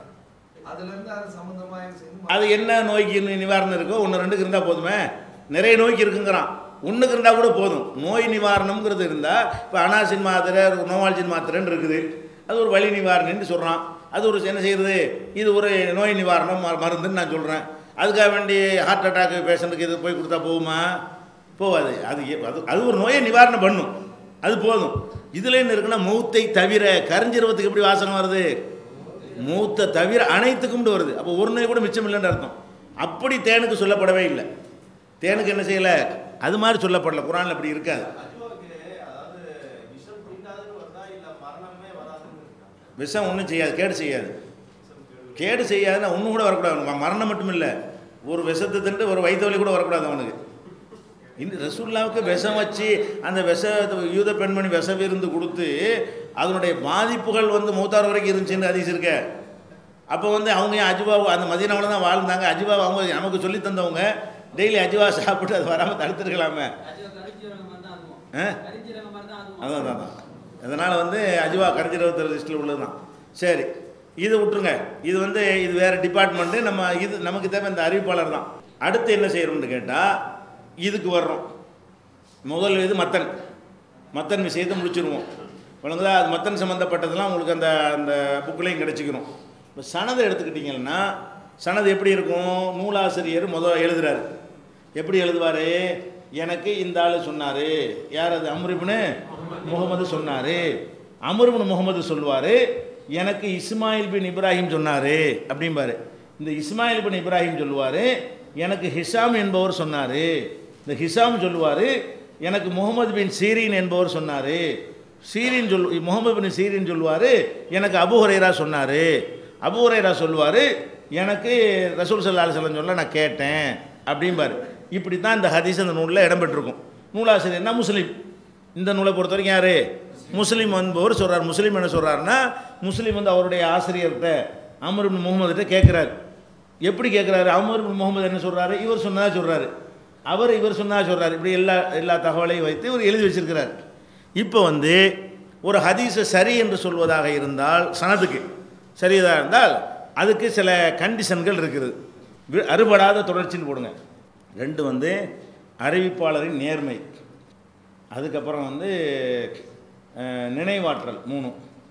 D: அதுல இருந்து அது சம்பந்தமா சேர்ந்து
A: அது என்ன நோய்க்கு நி- நிவாரணம் இருக்கோ ஒன்று ரெண்டுக்கு இருந்தால் போதுமே நிறைய நோய்க்கு இருக்குங்கிறான் ஒன்றுக்கு இருந்தால் கூட போதும் நோய் நிவாரணம்ங்கிறது இருந்தால் இப்போ அனாசின் மாத்திரை நோவால்ஜின் மாத்திரைன்னு இருக்குது அது ஒரு வலி நிவாரணம்னு சொல்கிறான் அது ஒரு என்ன செய்கிறது இது ஒரு நோய் நிவாரணம் ம- மருந்துன்னு நான் சொல்கிறேன் அதுக்காக வேண்டி ஹார்ட் அட்டாக் பேஷண்ட்டுக்கு இது போய் கொடுத்தா போகுமா போகாது அது எ- அது அது ஒரு நோயை நிவாரணம் பண்ணும் அது போதும் இதில் என்ன இருக்குன்னா மூத்தை தவிர கரிஞ்சிருவத்துக்கு எப்படி வாசனை வருது மூத்தை தவிர அனைத்துக்கும் வருது அப்போ ஒரு நோய் கூட மிச்சம் இல்லைன்னு அர்த்தம் அப்படி தேனுக்கு சொல்லப்படவே இல்லை தேனுக்கு என்ன செய்யலை அது மாதிரி சொல்லப்படல குரானில் அப்படி இருக்காது விஷம் ஒன்றும் செய்யாது கேடு செய்யாது கேடு செய்யாதுன்னா ஒன்றும் கூட வரக்கூடாது ம- மரணம் மட்டும் இல்லை ஒரு விஷத்தை தின்ட்டு ஒரு வயிற்று வலி கூட வரக்கூடாது அவனுக்கு இந்த ரசூல்லாவுக்கு விஷம் வச்சு அந்த விஷ யூத பெண்மணி விஷ விருந்து கொடுத்து அதனுடைய பாதிப்புகள் வந்து மூத்தார் வரைக்கும் இருந்துச்சுன்னு அதிசயம் இருக்க அப்போ வந்து அவங்க ஏன் அஜுவா அந்த மதியனாவில் தான் வாழ்ந்தாங்க அஜுவா அவங்க நமக்கு சொல்லி தந்தவங்க டெய்லி அஜுவா சாப்பிட்டு அது வராமல் தடுத்துருக்கலாமே ஆ? அதான் அதான் அதான் அதனால் வந்து அஜுவா கடைஞ்சிரவத்தர் லிஸ்ட்டில் உள்ளது தான் சரி இது விட்டுருங்க இது வந்து இது வேறு டிபார்ட்மெண்ட்டு நம்ம இது நமக்கு தேவை இந்த அறிவிப்பாளர் தான் அடுத்து என்ன செய்கிறோம்னு கேட்டால் இதுக்கு வர்றோம் முதல் இது மத்தன் மத்தன் விஷயத்தை முடிச்சிருவோம் வழங்குதா அது மத்தன் சம்மந்தப்பட்டதெல்லாம் உங்களுக்கு அந்த அந்த புக்கிலையும் கிடச்சிக்கணும் இப்போ சனதை எடுத்துக்கிட்டிங்கன்னா சனது எப்படி இருக்கும் நூலாசிரியர் முதல் எழுதுறாரு எப்படி எழுதுவார் எனக்கு இந்த ஆள் சொன்னார் யார் அது அம்ரிபுனு முகமது சொன்னார் அமருபின் முகமது சொல்லுவார் எனக்கு இஸ்மாயில் பின் இப்ராஹிம் சொன்னார் அப்படிம்பாரு இந்த இஸ்மாயில் பின் இப்ராஹிம் சொல்லுவார் எனக்கு ஹிஷாம் என்பவர் சொன்னார் இந்த ஹிஷாம் சொல்லுவார் எனக்கு முகமது பின் சீரின் என்பவர் சொன்னார் சீரின் சொல் முகமது பின் சீரின் சொல்லுவார் எனக்கு அபு ஹுரைரா சொன்னார் அபு ஹுரைரா சொல்லுவார் எனக்கு ரசூல் சல்லா அலுவலம் சொல்ல நான் கேட்டேன் அப்படிம்பார் இப்படி தான் இந்த ஹதீஸ் அந்த நூலில் இடம்பெற்றிருக்கும் நூலாசிரியர்னா முஸ்லீம் இந்த நூலை பொறுத்த வரைக்கும் யார் முஸ்லீம் என்பவர் சொல்கிறார் முஸ்லீம் என்ன சொல்கிறாருன்னா முஸ்லீம் வந்து அவருடைய ஆசிரியர்கிட்ட அமர் இப்னு முகமதுகிட்ட கேட்குறாரு எப்படி கேட்குறாரு அமர் இப்னு முகமது என்ன சொல்கிறாரு இவர் சொன்னதா சொல்கிறாரு அவர் இவர் சொன்னதா சொல்கிறார் இப்படி எல்லா எல்லா தகவலையும் வைத்து இவர் எழுதி வச்சிருக்கிறார் இப்போ வந்து ஒரு ஹதீஸை சரி என்று சொல்வதாக இருந்தால் சனதுக்கு சரியாக இருந்தால் அதுக்கு சில கண்டிஷன்கள் இருக்குது வி- அறுபடாத தொடர்ச்சின்னு போடுங்க ரெண்டு வந்து அறிவிப்பாளரின் நேர்மை அதுக்கப்புறம் வந்து அஹ், நினைவாற்றல் மூணு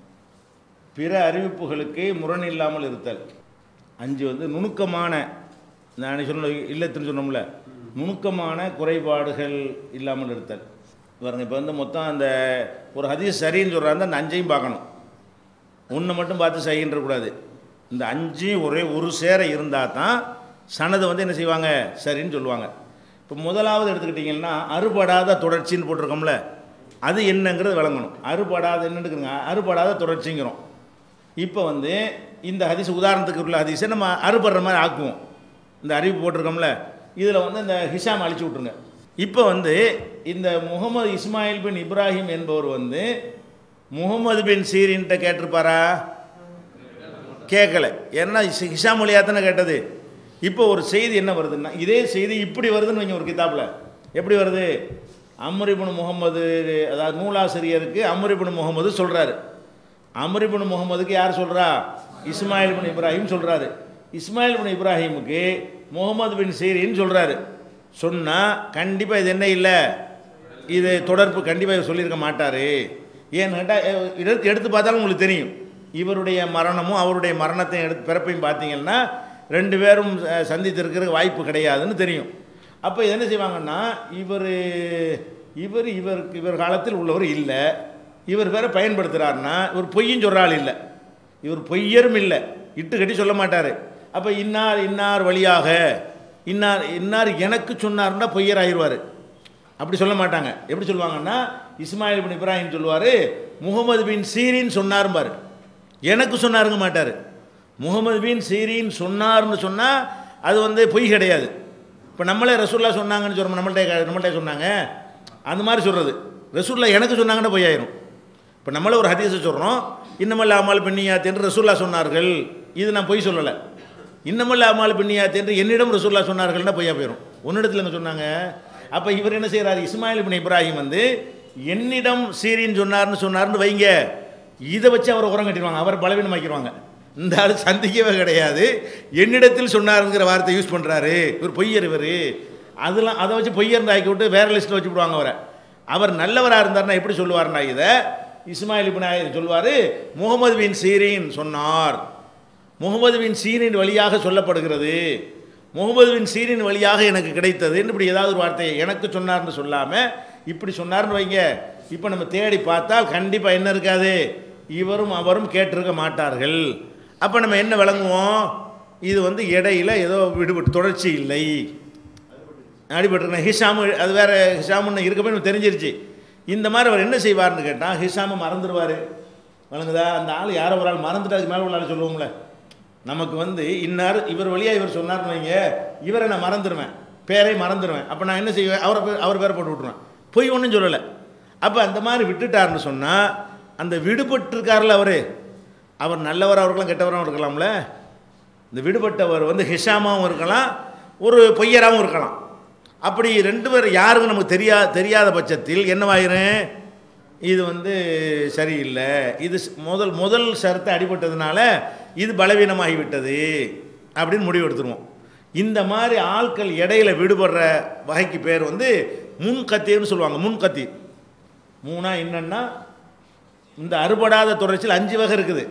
A: பிற அறிவிப்புகளுக்கு முரண் இல்லாமல் இருத்தல் அஞ்சு வந்து நுணுக்கமான நான் சொன்ன இல்லத்துன்னு சொன்னோம்ல நுணுக்கமான குறைபாடுகள் இல்லாமல் இருத்தல் பாருங்க இப்போ வந்து மொத்தம் அந்த ஒரு ஹதீஸ் சரின்னு சொல்கிறாங்க அந்த அஞ்சையும் பார்க்கணும் ஒன்று மட்டும் பார்த்து சரின்றக்கூடாது இந்த அஞ்சு ஒரே ஒரு சேர இருந்தால் தான் சனதை வந்து என்ன செய்வாங்க சரின்னு சொல்லுவாங்க இப்போ முதலாவது எடுத்துக்கிட்டிங்கன்னா அறுபடாத தொடர்ச்சின்னு போட்டிருக்கோம்ல அது என்னங்கிறது விளங்கணும் அறுபடாத என்னன்னு அறுபடாத தொடர்ச்சிங்கிறோம் இப்போ வந்து இந்த ஹதீஸ் உதாரணத்துக்கு உள்ள ஹதீஸை நம்ம அறுபடுற மாதிரி ஆக்குவோம் இந்த அறிவிப்பு போட்டிருக்கோம்ல இதில் வந்து இந்த ஹிஷாம் அழிச்சு விட்ருங்க இப்போ வந்து இந்த முகமது இஸ்மாயில் பின் இப்ராஹிம் என்பவர் வந்து முகமது பின் சீரின்ட்ட கேட்டிருப்பாரா கேட்கல ஏன்னா ஹிஷ்- ஹிஷாம் மொழியாக தானே கேட்டது இப்போ ஒரு செய்தி என்ன வருதுன்னா இதே செய்தி இப்படி வருதுன்னு வைங்க ஒரு கிதாப்பில் எப்படி வருது அம்ரிபுன் முகமது அதாவது நூலாசிரியருக்கு அம்ரிபுன் முகமது சொல்கிறாரு அம்ரிபுன் முகமதுக்கு யார் சொல்கிறா இஸ்மாயில் பின் இப்ராஹிம் சொல்கிறாரு இஸ்மாயில் பின் இப்ராஹிமுக்கு முகமது பின் சீரின்னு சொல்கிறாரு சொன்னால் கண்டிப்பாக இது என்ன இல்லை இது தொடர்பு கண்டிப்பாக சொல்லியிருக்க மாட்டார் ஏன்னு கேட்டால் எடுத்து எடுத்து பார்த்தாலும் உங்களுக்கு தெரியும் இவருடைய மரணமும் அவருடைய மரணத்தையும் எடுத்து பிறப்பையும் பார்த்தீங்கன்னா ரெண்டு பேரும் அஹ், சந்தித்திருக்கிற வாய்ப்பு கிடையாதுன்னு தெரியும் அப்போ என்ன செய்வாங்கன்னா இவர் இவர் இவருக்கு இவர் காலத்தில் உள்ளவர் இல்லை இவர் வேற பயன்படுத்துகிறாருன்னா இவர் பொய்யும் சொல்கிற ஆள் இல்லை இவர் பொய்யரும் இல்லை இட்டு கட்டி சொல்ல மாட்டார் அப்போ இன்னார் இன்னார் வழியாக இன்னார் இன்னார் எனக்கு சொன்னார்னா பொய்யர் ஆயிடுவார் அப்படி சொல்ல மாட்டாங்க எப்படி சொல்லுவாங்கன்னா இஸ்மாயில் பின் இப்ராஹிம் சொல்லுவார் முகமது பின் சீரின் சொன்னாரும்பார் எனக்கு சொன்னாருங்க மாட்டார் முகமது பின் சீரின் சொன்னார்னு சொன்னால் அது வந்து பொய் கிடையாது இப்போ நம்மளே ரசூல்லா சொன்னாங்கன்னு சொல்கிறோம் நம்மள்ட்ட நம்மள்ட்ட சொன்னாங்க அந்த மாதிரி சொல்கிறது ரசூல்லா எனக்கு சொன்னாங்கன்னா பொய் ஆயிரும் இப்போ நம்மளே ஒரு ஹதீஸை சொல்கிறோம் இன்னமல்ல அமால் பெண்ணியாத் என்று ரசூல்லா சொன்னார்கள் இது நான் பொய் சொல்லலை இன்னமல்ல அமால் பெண்ணியாத் என்று என்னிடம் ரசூல்லா சொன்னார்கள்னா பொய்யா போயிடும் ஒன்னிடத்துல என்ன சொன்னாங்க அப்போ இவர் என்ன செய்கிறார் இஸ்மாயில் பின் இப்ராஹிம் வந்து என்னிடம் சீரின்னு சொன்னார்னு சொன்னார்னு வைங்க இதை வச்சு அவரை உரம் கட்டிடுவாங்க அவர் பலவீனமாக்கிடுவாங்க இந்த ஆள் சந்திக்கவே கிடையாது என்னிடத்தில் சொன்னாருங்கிற வார்த்தை யூஸ் பண்ணுறாரு இவர் பொய்யர் இவர் அதெல்லாம் அதை வச்சு பொய்யர்னு ஆக்கி விட்டு வேற லிஸ்ட்டில் வச்சு விடுவாங்க அவரை அவர் நல்லவராக இருந்தார்னா எப்படி சொல்லுவார்னா இதை இஸ்மாயில் பின் ஆயிர் சொல்லுவார் முகமது பின் சீரின் சொன்னார் முகமது பின் சீரின் வழியாக சொல்லப்படுகிறது முகமது பின் சீரின் வழியாக எனக்கு கிடைத்ததுன்னு இப்படி ஏதாவது ஒரு வார்த்தையை எனக்கு சொன்னார்னு சொல்லாமல் இப்படி சொன்னார்னு வைங்க இப்போ நம்ம தேடி பார்த்தால் கண்டிப்பாக என்ன இருக்காது இவரும் அவரும் கேட்டிருக்க மாட்டார்கள் அப்போ நம்ம என்ன விளங்குவோம் இது வந்து இடையில ஏதோ விடுபட்டு தொடர்ச்சி இல்லை அடிபட்டிருக்கேன் ஹிஷாமு அது வேற ஹிஷாமுன்னு இருக்கப்போ எனக்கு தெரிஞ்சிருச்சு இந்த மாதிரி அவர் என்ன செய்வார்னு கேட்டால் ஹிஷாமு மறந்துடுவார் வழங்குதா அந்த ஆள் யாரோ ஒரு ஆள் மறந்துட்டு அதுக்கு மேலே உள்ள ஆள் சொல்லுவோம்ல நமக்கு வந்து இன்னார் இவர் வழியாக இவர் சொன்னார்னு வைங்க இவரை நான் மறந்துடுவேன் பேரை மறந்துடுவேன் அப்போ நான் என்ன செய்வேன் அவரை பேர் அவர் பேரை போட்டு விட்ருவேன் பொய் ஒன்றும் சொல்லலை அப்போ அந்த மாதிரி விட்டுட்டாருன்னு சொன்னால் அந்த விடுபட்டிருக்கார்ல அவர் அவர் நல்லவராக இருக்கலாம் கெட்டவராகவும் இருக்கலாம்ல இந்த விடுபட்டவர் வந்து ஹிஷாமாவும் இருக்கலாம் ஒரு பொய்யராகவும் இருக்கலாம் அப்படி ரெண்டு பேர் யாருக்கும் நமக்கு தெரியா தெரியாத பட்சத்தில் என்னவாயிரும் இது வந்து சரியில்லை இது ஸ்- முதல் முதல் ஷரத்தை அடிபட்டதுனால இது பலவீனமாகிவிட்டது அப்படின்னு முடிவு எடுத்துருவோம் இந்த மாதிரி ஆட்கள் இடையில விடுபடுற வகைக்கு பேர் வந்து முன்கத்தின்னு சொல்லுவாங்க முன்கத்தி மூணா என்னன்னா இந்த அறுபடாத தொடர்ச்சியில் அஞ்சு வகை இருக்குது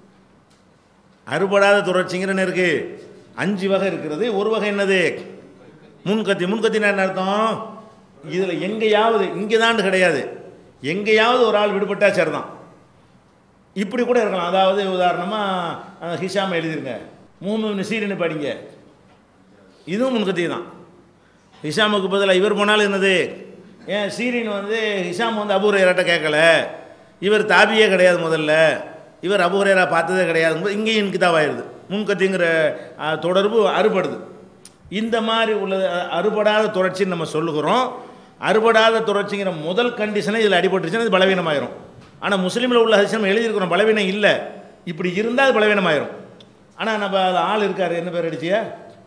A: அறுபடாத தொடர்ச்சிங்கிறன்னு இருக்கு அஞ்சு வகை இருக்கிறது ஒரு வகை என்னது முன்கத்தி முன்கத்தினா என்ன அர்த்தம் இதில் எங்கேயாவது இங்கே தான் கிடையாது எங்கேயாவது ஒரு ஆள் விடுபட்டா சரிதான் இப்படி கூட இருக்கலாம் அதாவது உதாரணமாக ஹிஷாம் எழுதிருங்க மூணு சீரின்னு படிங்க இதுவும் முன்கத்தி தான் ஹிஷாமுக்கு பதிலாக இவர் போனாலும் என்னது ஏன் சீரின் வந்து ஹிஷாம் வந்து அபூரையராட்ட கேட்கல இவர் தாபியே கிடையாது முதல்ல இவர் அபூரையரா பார்த்ததே கிடையாது இங்கேயும் இன்கிதாவாயிருது முன்கத்திங்கிற அஹ், தொடர்பு அறுபடுது இந்த மாதிரி உள்ள அஹ், அறுபடாத தொடர்ச்சின்னு நம்ம சொல்லுகிறோம் அறுபடாத தொடர்ச்சிங்கிற முதல் கண்டிஷனை இதில் அடிபட்டுருச்சுன்னா இது பலவீனமாயிரும் ஆனால் முஸ்லீமில் உள்ள ஹரிசனம் எழுதியிருக்கிறோம் பலவீனம் இல்லை இப்படி இருந்தால் அது பலவீனமாயிரும் ஆனால் நம்ம அதில் ஆள் இருக்கார் என்ன பேர் அடிச்சியா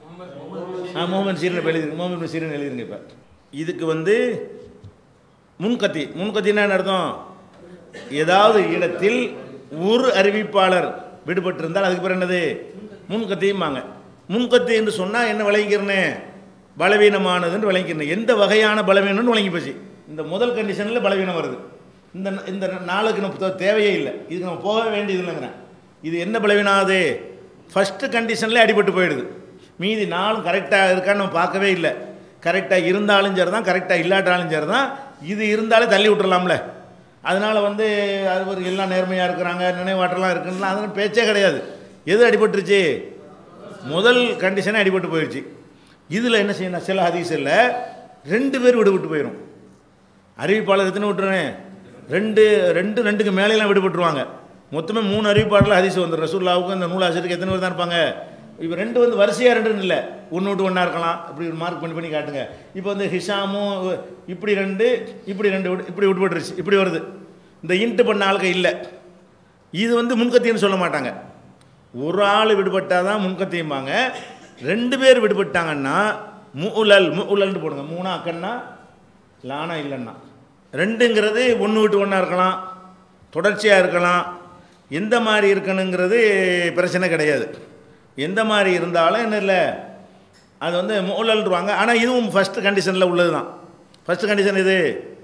A: ஆ மோகன் சீரன் எழுதிருங்க மோகன் சீரன் எழுதிருங்க இப்போ இதுக்கு வந்து முன்கத்தி முன்கத்தின்னா என்ன அர்த்தம் ஏதாவது இடத்தில் ஒரு அறிவிப்பாளர் விடுபட்டிருந்தால் அதுக்கு பேர் என்னது முன்கத்தியும்பாங்க முன்கத்தி என்று சொன்னால் என்ன விளங்கிக்கிறனே பலவீனமானதுன்னு விளங்கிக்கிறேன் எந்த வகையான பலவீனம்னு விளங்கி போச்சு இந்த முதல் கண்டிஷனில் பலவீனம் வருது இந்த இந்த நாளுக்கு நம்ம தே- தேவையே இல்லை இதுக்கு நம்ம போக வேண்டியது இல்லைங்கிறேன் இது என்ன பலவீனாது ஃபஸ்ட்டு கண்டிஷனில் அடிபட்டு போயிடுது மீதி நாளும் கரெக்டாக இருக்கான்னு நம்ம பார்க்கவே இல்லை கரெக்டாக இருந்தாலும் சரி தான் கரெக்டாக இல்லாட்டாலும் சரி தான் இது இருந்தாலே தள்ளி விட்டுறலாம்ல அதனால் வந்து அது ஒரு எல்லாம் நேர்மையாக இருக்கிறாங்க நினைவாற்றலாம் இருக்குன்னா அதெல்லாம் பேச்சே கிடையாது எது அடிபட்டுருச்சு முதல் கண்டிஷனே அடிபட்டு போயிடுச்சு இதில் என்ன செய்யணும் சில ஹதீஸில் ரெண்டு பேர் விடுபட்டு போயிடும் அறிவிப்பாளர் எத்தனை விட்டுருவேன் ரெண்டு ரெண்டு ரெண்டுக்கு மேலேலாம் விடுபட்டுருவாங்க மொத்தமே மூணு அறிவிப்பாளர்கள் ஹதீஸ் வந்து ரசூல்லாவுக்கும் இந்த நூலாசிரியருக்கு எத்தனை பேர் தான் இருப்பாங்க இப்போ ரெண்டு வந்து வரிசையாக ரெண்டுன்னு இல்லை ஒன்று விட்டு ஒன்றா இருக்கலாம் இப்படி மார்க் பண்ணி பண்ணி காட்டுங்க இப்போ வந்து ஹிஷாமும் இப்படி ரெண்டு இப்படி ரெண்டு விட்டு இப்படி விடுபட்டுருச்சு இப்படி வருது இந்த இன்ட்டு பண்ண ஆளுக இல்லை இது வந்து முன்கத்தின்னு சொல்ல மாட்டாங்க ஒரு ஆள் விடுபட்டால் தான் முன்கத்தியும்பாங்க ரெண்டு பேர் விடுபட்டாங்கன்னா முஉலல் முஉலல்னு போடுங்க மூணா அக்கன்னா லானா இல்லைன்னா ரெண்டுங்கிறது ஒன்று விட்டு ஒன்றா இருக்கலாம் தொடர்ச்சியாக இருக்கலாம் எந்த மாதிரி இருக்கணுங்கிறது பிரச்சனை கிடையாது எந்த மாதிரி இருந்தாலும் என்ன இல்லை அது வந்து முஉலல்ருவாங்க ஆனால் இதுவும் ஃபஸ்ட்டு கண்டிஷனில் உள்ளது தான் ஃபஸ்ட்டு கண்டிஷன் இது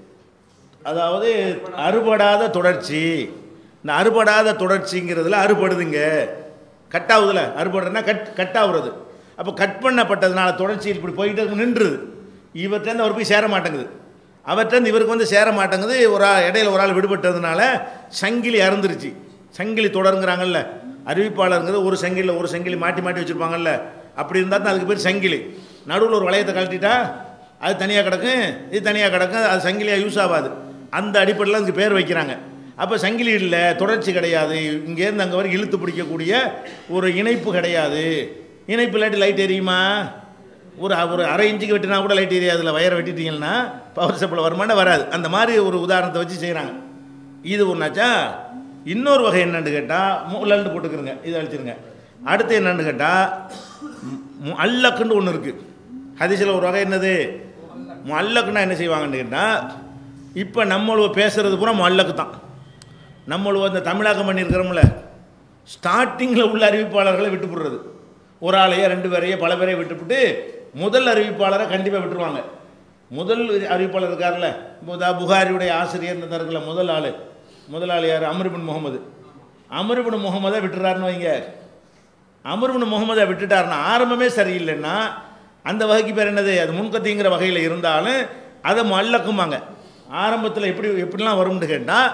A: அதாவது அறுபடாத தொடர்ச்சி இந்த அறுபடாத தொடர்ச்சிங்கிறதுல அறுபடுதுங்க கட் ஆகுதுல அறுபடுறதுனா கட் கட் ஆகுறது அப்போ கட் பண்ணப்பட்டதுனால தொடர்ச்சி இப்படி போயிட்டு இருக்கு நின்றுது இவர்கிட்டருந்து அவர் போய் சேர மாட்டேங்குது அவர்கிட்டருந்து இவருக்கு வந்து சேர மாட்டேங்குது ஒரு ஆள் இடையில ஒரு ஆள் விடுபட்டதுனால சங்கிலி அறுந்துருச்சு சங்கிலி தொடருங்கிறாங்கல்ல அறிவிப்பாளருங்கிறது ஒரு சங்கிலியில் ஒரு சங்கிலி மாட்டி மாட்டி வச்சுருப்பாங்கல்ல அப்படி இருந்தால் தான் அதுக்கு பேர் சங்கிலி நடுவில் ஒரு வளையத்தை கழட்டிட்டா அது தனியாக கிடக்கும் இது தனியாக கிடக்கும் அது சங்கிலியாக யூஸ் ஆகாது அந்த அடிப்படையில் அதுக்கு பேர் வைக்கிறாங்க அப்போ சங்கிலி இல்லை தொடர்ச்சி கிடையாது இங்கேருந்து அங்கே வரைக்கும் இழுத்து பிடிக்கக்கூடிய ஒரு இணைப்பு கிடையாது இணைப்பு இல்லாட்டி லைட் எரியுமா ஒரு ஒரு அரை இன்ச்சுக்கு வெட்டினா கூட லைட் எரியாதுல வயரை வெட்டிட்டீங்கன்னா பவர் சப்ளை வருமானா வராது அந்த மாதிரி ஒரு உதாரணத்தை வச்சு செய்கிறாங்க இது ஒன்றாச்சா இன்னொரு வகை என்னன்னு கேட்டால் மூலல்னு போட்டுக்கிறங்க இதை அழிச்சிருங்க அடுத்து என்னன்னு கேட்டால் அல்லக்குன்னு ஒன்று இருக்குது ஹதீஸில் ஒரு வகை என்னது அல்லக்குன்னா என்ன செய்வாங்கன்னு கேட்டால் இப்போ நம்மளுவ பேசுறது பூரா அல்லக்கு தான் நம்மளுவ இந்த தமிழாக்கம் பண்ணியிருக்கிறோம்ல ஸ்டார்டிங்கில் உள்ள அறிவிப்பாளர்களை விட்டுப்படுறது ஒரு ஆளையோ ரெண்டு பேரையோ பல பேரையோ விட்டுவிட்டு முதல் அறிவிப்பாளரை கண்டிப்பாக விட்டுருவாங்க முதல் அறிவிப்பாளர் இருக்கார்ல இப்போ இதா புகாரியுடைய ஆசிரியர் இருந்தார்ல முதல் ஆள் முதல் ஆள் யார் அமருபின் முகமது அமருபின் முகமதை விட்டுறாருன்னு வைங்க அமருபின் முகமதை விட்டுட்டாருன்னா ஆரம்பமே சரியில்லைன்னா அந்த வகைக்கு பேர் என்னது அது முன்கத்திங்கிற வகையில் இருந்தாலும் அதை மல்லக்குமாங்க ஆரம்பத்தில் எப்படி எப்படிலாம் வரும்னு கேட்டால்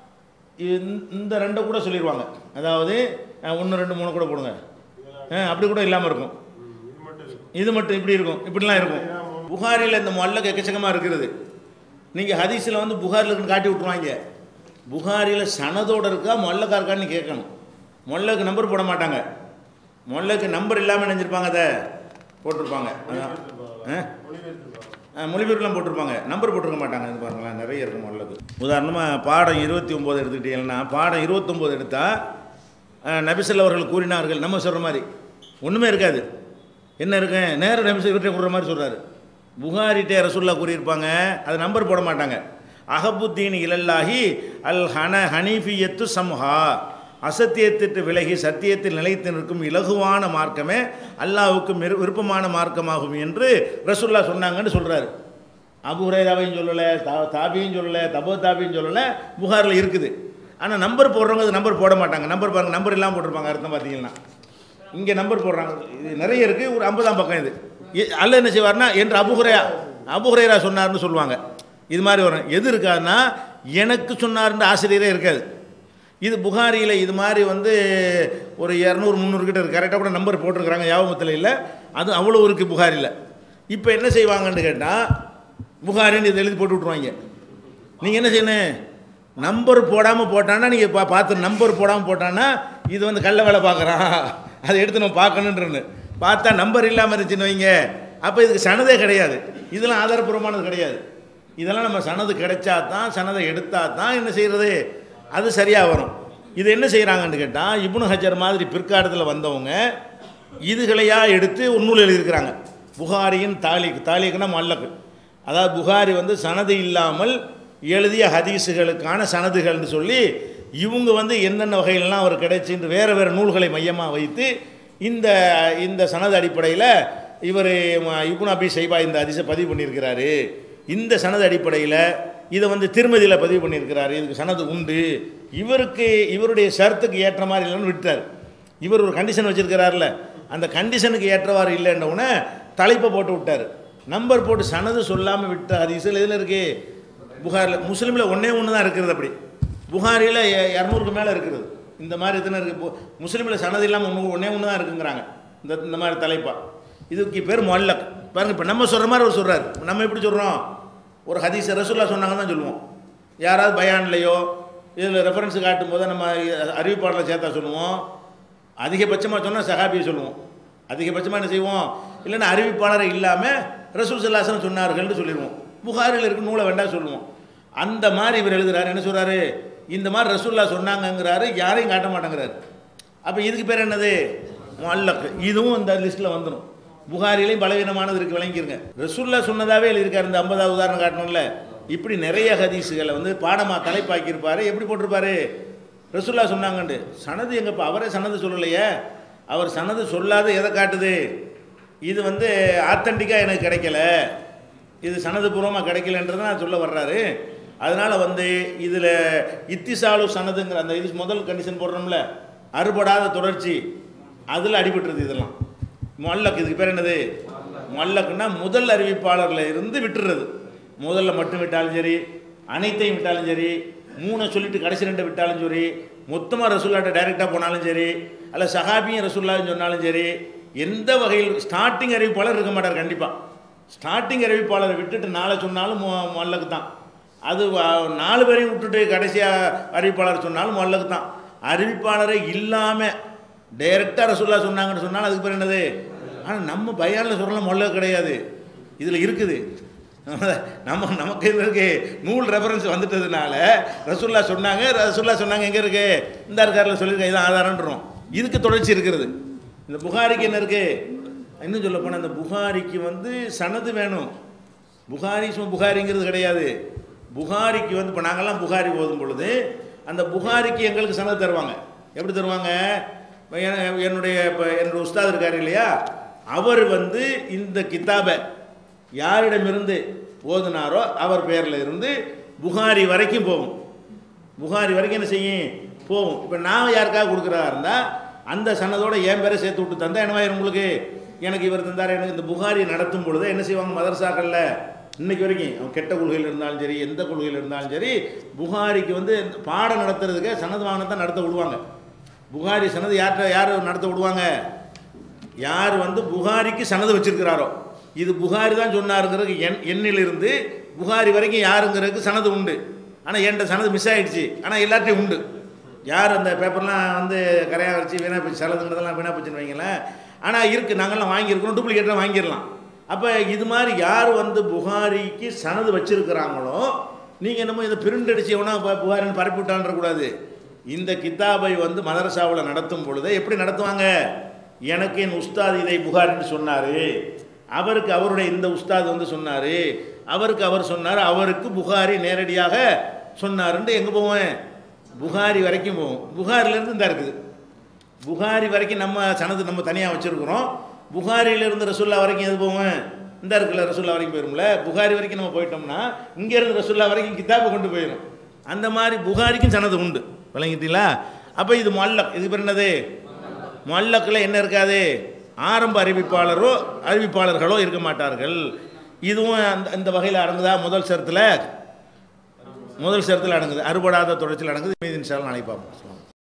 A: இந்த ரெண்டை கூட சொல்லிடுவாங்க அதாவது ஒன்று ரெண்டு மூணு கூட போடுங்க ஆ, அப்படி கூட இல்லாமல் இருக்கும் இது மட்டும் இப்படி இருக்கும் இப்படிலாம் இருக்கும் புகாரில் இந்த மல்லக்கு எக்கச்சக்கமாக இருக்கிறது நீங்கள் ஹதீஸில் வந்து புகாரில் இருக்குன்னு காட்டி விட்ருவாங்க புகாரியில் சனதோடு இருக்கா மொல்லக்கா இருக்கான்னு கேட்கணும் மொல்லைக்கு நம்பர் போட மாட்டாங்க மொல்லைக்கு நம்பர் இல்லாமல் நினைஞ்சிருப்பாங்க அதை போட்டிருப்பாங்க அதான் ஆ? ஆ, மொழிபெயர்ப்புலாம் போட்டிருப்பாங்க நம்பர் போட்டிருக்க மாட்டாங்க இது பாருங்களேன் நிறைய இருக்கும் மொல்லக்கு உதாரணமாக பாடம் இருபத்தி ஒம்பது எடுத்துக்கிட்டீங்கன்னா பாடம் இருபத்தொம்போது எடுத்தால் நபிசல் அவர்கள் கூறினார்கள் நம்ம சொல்கிற மாதிரி ஒன்றுமே இருக்காது என்ன இருக்கு நேர நபிசல் இவர்கிட்ட கூடுற மாதிரி சொல்கிறாரு புகாரிட்டே ரசுல்லா கூறியிருப்பாங்க அது நம்பர் போட மாட்டாங்க அகபுத்தீன் இலல்லாஹி அல் ஹன ஹனீஃபியத்து சம்ஹா அசத்தியத்திற்கு விலகி சத்தியத்தில் நிலைத்து நிற்கும் இலகுவான மார்க்கமே அல்லாஹ்வுக்கு மிரு- விருப்பமான மார்க்கமாகும் என்று ரசுல்லா சொன்னாங்கன்னு சொல்கிறாரு அபு ஹுரைராவையும் சொல்லலை தா தாபியும் சொல்லலை தபோ தாபியும் சொல்லலை புகாரில் இருக்குது ஆனால் நம்பர் போடுறவங்க அது நம்பர் போட மாட்டாங்க நம்பர் பாருங்க நம்பர் இல்லாமல் போட்டிருப்பாங்க அர்த்தம் பார்த்தீங்கன்னா இங்கே நம்பர் போடுறாங்க இது நிறைய இருக்குது ஒரு ஐம்பதாம் பக்கம் இது இ- அல்ல என்ன செய்வார்னா என்று அபுஹுரையா அபுஹுரைரா சொன்னார்னு சொல்லுவாங்க இது மாதிரி வரும் எது இருக்காதுன்னா எனக்கு சொன்னார்ன்ற ஆசிரியரே இருக்காது இது புகாரியில் இது மாதிரி வந்து ஒரு இரநூறு முந்நூறு கிட்ட இருக்கு கரெக்டாக கூட நம்பர் போட்டிருக்கிறாங்க யாபத்தில் இல்லை அது அவ்வளோ இருக்குது புகாரில் இப்போ என்ன செய்வாங்கன்னு கேட்டால் புகாரின்னு இதை எழுதி போட்டு விட்ருவாங்க நீங்கள் என்ன செய்யணும் நம்பர் போடாமல் போட்டான்னா நீங்கள் பா பார்த்து நம்பர் போடாமல் போட்டான்னா இது வந்து கள்ள வேலை பார்க்குறான் அதை எடுத்து நம்ம பார்க்கணுன்றன்னு பார்த்தா நம்பர் இல்லாமல் இருந்துச்சுன்னு வைங்க அப்போ இதுக்கு சனதே கிடையாது இதெல்லாம் ஆதாரப்பூர்வமானது கிடையாது இதெல்லாம் நம்ம சனது கிடைச்சா தான் சனதை எடுத்தா தான் என்ன செய்கிறது அது சரியாக வரும் இது என்ன செய்கிறாங்கன்னு கேட்டால் இப்னு ஹஜர் மாதிரி பிற்காலத்தில் வந்தவங்க இதுகளையா எடுத்து ஒரு நூல் எழுதியிருக்கிறாங்க புகாரியின் தாலிக் தாலிக்குன்னா மல்லக்கு அதாவது புகாரி வந்து சனது இல்லாமல் எழுதிய ஹதீஸுகளுக்கான சனதுகள்னு சொல்லி இவங்க வந்து என்னென்ன வகையிலலாம் அவர் கிடைச்சின்னு வேறு வேறு நூல்களை மையமாக வைத்து இந்த இந்த சனது அடிப்படையில் இவர் இப்னு அபி சைபா இந்த ஹதீஸை பதிவு பண்ணியிருக்கிறாரு இந்த சனது அடிப்படையில் இதை வந்து திருமதியில் பதிவு பண்ணியிருக்கிறாரு இதுக்கு சனது உண்டு இவருக்கு இவருடைய ஷர்த்துக்கு ஏற்ற மாதிரி இல்லைன்னு விட்டார் இவர் ஒரு கண்டிஷன் வச்சிருக்கிறார்ல அந்த கண்டிஷனுக்கு ஏற்றவாறு இல்லைன்ன உடனே தலைப்பை போட்டு விட்டார் நம்பர் போட்டு சனது சொல்லாமல் விட்ட ஹதீஸில் இதில் இருக்கு புகாரில் முஸ்லீமில் ஒன்றே ஒன்று தான் இருக்கிறது அப்படி புகாரியில் இரநூறுக்கு மேலே இருக்கிறது இந்த மாதிரி எத்தனை இருக்குது முஸ்லீமில் சனது இல்லாமல் ஒன்று ஒன்றே ஒன்று தான் இருக்குங்கிறாங்க இந்த இந்த மாதிரி தலைப்பா இதுக்கு பேர் மொல்லக் பாருங்க இப்போ நம்ம சொல்கிற மாதிரி அவர் சொல்கிறார் நம்ம எப்படி சொல்கிறோம் ஒரு ஹதீஸ் ரசூல்லா சொன்னாங்கன்னு தான் சொல்லுவோம் யாராவது பயான்லையோ இதில் ரெஃபரன்ஸ் காட்டும் போது நம்ம அறிவிப்பாளரை சேர்த்தா சொல்லுவோம் அதிகபட்சமாக சொன்னால் சஹாபியை சொல்லுவோம் அதிகபட்சமாக என்ன செய்வோம் இல்லைன்னா அறிவிப்பாளரை இல்லாமல் ரசூல் சல்லாசனம் சொன்னார்கள்னு சொல்லிடுவோம் புகாரில் இருக்க நூலை வேண்டாம் சொல்லுவோம் அந்த மாதிரி இவர் எழுதுறாரு என்ன சொல்கிறாரு இந்த மாதிரி ரசூல்லா சொன்னாங்கங்கிறாரு யாரையும் காட்ட மாட்டேங்கிறாரு அப்போ இதுக்கு பேர் என்னது மல்லக் இதுவும் இந்த லிஸ்ட்டில் வந்துடும் புகாரிலையும் பலவீனமானது இருக்கு விளங்கிருங்க ரசூல்லா சொன்னதாவே எழுதியிருக்காரு இந்த ஐம்பதாவது உதாரணம் காட்டணும்ல இப்படி நிறைய ஹதீஸுகளை வந்து பாடமாக தலைப்பாக்கியிருப்பாரு எப்படி போட்டிருப்பாரு ரசூல்லா சொன்னாங்கண்டு சனது எங்கப்பா அவரே சனது சொல்லலையே அவர் சனது சொல்லாத எதை காட்டுது இது வந்து ஆத்தன்டிக்காக எனக்கு கிடைக்கல இது சனது பூர்வமாக கிடைக்கலன்றதை நான் சொல்ல வர்றாரு அதனால் வந்து இதில் இத்திசாலு சனதுங்கிற அந்த இது முதல் கண்டிஷன் போடுறோம்ல அறுபடாத தொடர்ச்சி அதில் அடிபட்டுருது இதெல்லாம் மல்லக் இதுக்கு பேர் என்னது மல்லக்குன்னா முதல் அறிவிப்பாளரில் இருந்து விட்டுறது முதல்ல மட்டும் விட்டாலும் சரி அனைத்தையும் விட்டாலும் சரி மூணை சொல்லிட்டு கடைசி ரெண்டை விட்டாலும் சரி மொத்தமாக ரசூல்லாட்ட டைரெக்டாக போனாலும் சரி அல்ல சஹாபியும் ரசூல்லான்னு சொன்னாலும் சரி எந்த வகையில் ஸ்டார்டிங் அறிவிப்பாளர் இருக்க மாட்டார் கண்டிப்பாக ஸ்டார்டிங் அறிவிப்பாளரை விட்டுட்டு நாளை சொன்னாலும் மொ- மல்லக்கு தான் அது வ- நாலு பேரையும் விட்டுட்டு கடைசியாக அறிவிப்பாளர் சொன்னாலும் மல்லக்கு தான் அறிவிப்பாளரே இல்லாமல் டைரெக்டாக ரசூல்லா சொன்னாங்கன்னு சொன்னாலும் அதுக்கு பேர் என்னது ஆனால் நம்ம பயானில் சொல்லலாம் மொல்ல கிடையாது இதில் இருக்குது நம்ம நமக்கு இது இருக்கு நூல் ரெஃபரன்ஸ் வந்துட்டதுனால ரசூல்லா சொன்னாங்க ரசூல்லா சொன்னாங்க எங்கே இருக்கு இந்த இருக்காரில் சொல்லியிருக்கேன் இதான் ஆதாரன்றோம் இதுக்கு தொடர்ச்சி இருக்கிறது இந்த புகாரிக்கு என்ன இருக்கு இன்னும் சொல்ல போனால் இந்த புகாரிக்கு வந்து சனது வேணும் புகாரி சும்மா புகாரிங்கிறது கிடையாது புகாரிக்கு வந்து இப்போ நாங்கள்லாம் புகாரி ஓதும் பொழுது அந்த புகாரிக்கு எங்களுக்கு சனது தருவாங்க எப்படி தருவாங்க இப்ப என்- என்னுடைய இப்போ என்னோட உஸ்தாத் இருக்கார் இல்லையா அவர் வந்து இந்த கித்தாபை யாரிடமிருந்து ஓதுனாரோ அவர் பேரில் இருந்து புகாரி வரைக்கும் போகும் புகாரி வரைக்கும் என்ன செய்யும் போகும் இப்போ நான் யாருக்காக கொடுக்குறதா இருந்தால் அந்த சனதோட என் பேரை சேர்த்து விட்டு தந்தா என்னவாயிரும் உங்களுக்கு எனக்கு இவர் தந்தார் எனக்கு இந்த புகாரி நடத்தும் பொழுது என்ன செய்வாங்க மதரசாக்களில் இன்னைக்கு வரைக்கும் அவன் கெட்ட கொள்கையில் இருந்தாலும் சரி எந்த கொள்கையில் இருந்தாலும் சரி புகாரிக்கு வந்து பாடம் நடத்துறதுக்கு சனது வாகனத்தை நடத்த விடுவாங்க புகாரி சனது யார்கிட்ட யார் நடத்த விடுவாங்க யார் வந்து புகாரிக்கு சனது வச்சிருக்கிறாரோ இது புகாரி தான் சொன்னாருங்கிறதுக்கு எண் எண்ணிலிருந்து புகாரி வரைக்கும் யாருங்கிறதுக்கு சனது உண்டு ஆனால் என்கிட்ட சனது மிஸ் ஆயிடுச்சு ஆனால் எல்லார்ட்டையும் உண்டு யார் அந்த பேப்பர்லாம் வந்து கரையாக வச்சு வீணாக போச்சு சலதுங்கிறதெல்லாம் வீணாக போச்சுன்னு வைங்களேன் ஆனால் இருக்குது நாங்கள்லாம் வாங்கியிருக்கிறோம் டூப்ளிகேட்டாக வாங்கிடலாம் அப்போ இது மாதிரி யார் வந்து புகாரிக்கு சனது வச்சிருக்கிறாங்களோ நீங்கள் என்னமோ இதை பிரிண்ட் அடிச்சு எவனா பு- புகாரின்னு பரப்பி விட்டான்றக்கூடாது இந்த கித்தாபை வந்து மதரசாவில் நடத்தும் பொழுது எப்படி நடத்துவாங்க எனக்கு என் உஸ்தாத் இதை புகாரின்னு சொன்னார் அவருக்கு அவருடைய இந்த உஸ்தாத் வந்து சொன்னார் அவருக்கு அவர் சொன்னார் அவருக்கு புகாரி நேரடியாக சொன்னாருன்ட்டு எங்கே போவேன் புகாரி வரைக்கும் போவோம் புகாரிலேருந்து இந்த இருக்குது புகாரி வரைக்கும் நம்ம சனது நம்ம தனியாக வச்சுருக்குறோம் புகாரியிலேருந்து ரசுல்லா வரைக்கும் எது போவோம் இந்த இருக்குல்ல ரசுல்லா வரைக்கும் போயிரும்ல புகாரி வரைக்கும் நம்ம போயிட்டோம்னா இங்கேருந்து ரசுல்லா வரைக்கும் கித்தாபை கொண்டு போயிடும் அந்த மாதிரி புகாரிக்கும் சனது உண்டு விளங்கிட்டீங்களா அப்போ இது மல்லக் இது பேர் என்னது மல்லக்கில் என்ன இருக்காது ஆரம்ப அறிவிப்பாளரோ அறிவிப்பாளர்களோ இருக்க மாட்டார்கள் இதுவும் அந்த இந்த வகையில் அடங்குதா முதல் சரத்தில் முதல் சரத்தில் அடங்குது அறுபடாத தொடர்ச்சியில் அடங்குது மீதி நிமிஷம் நாளைக்கு பார்ப்போம்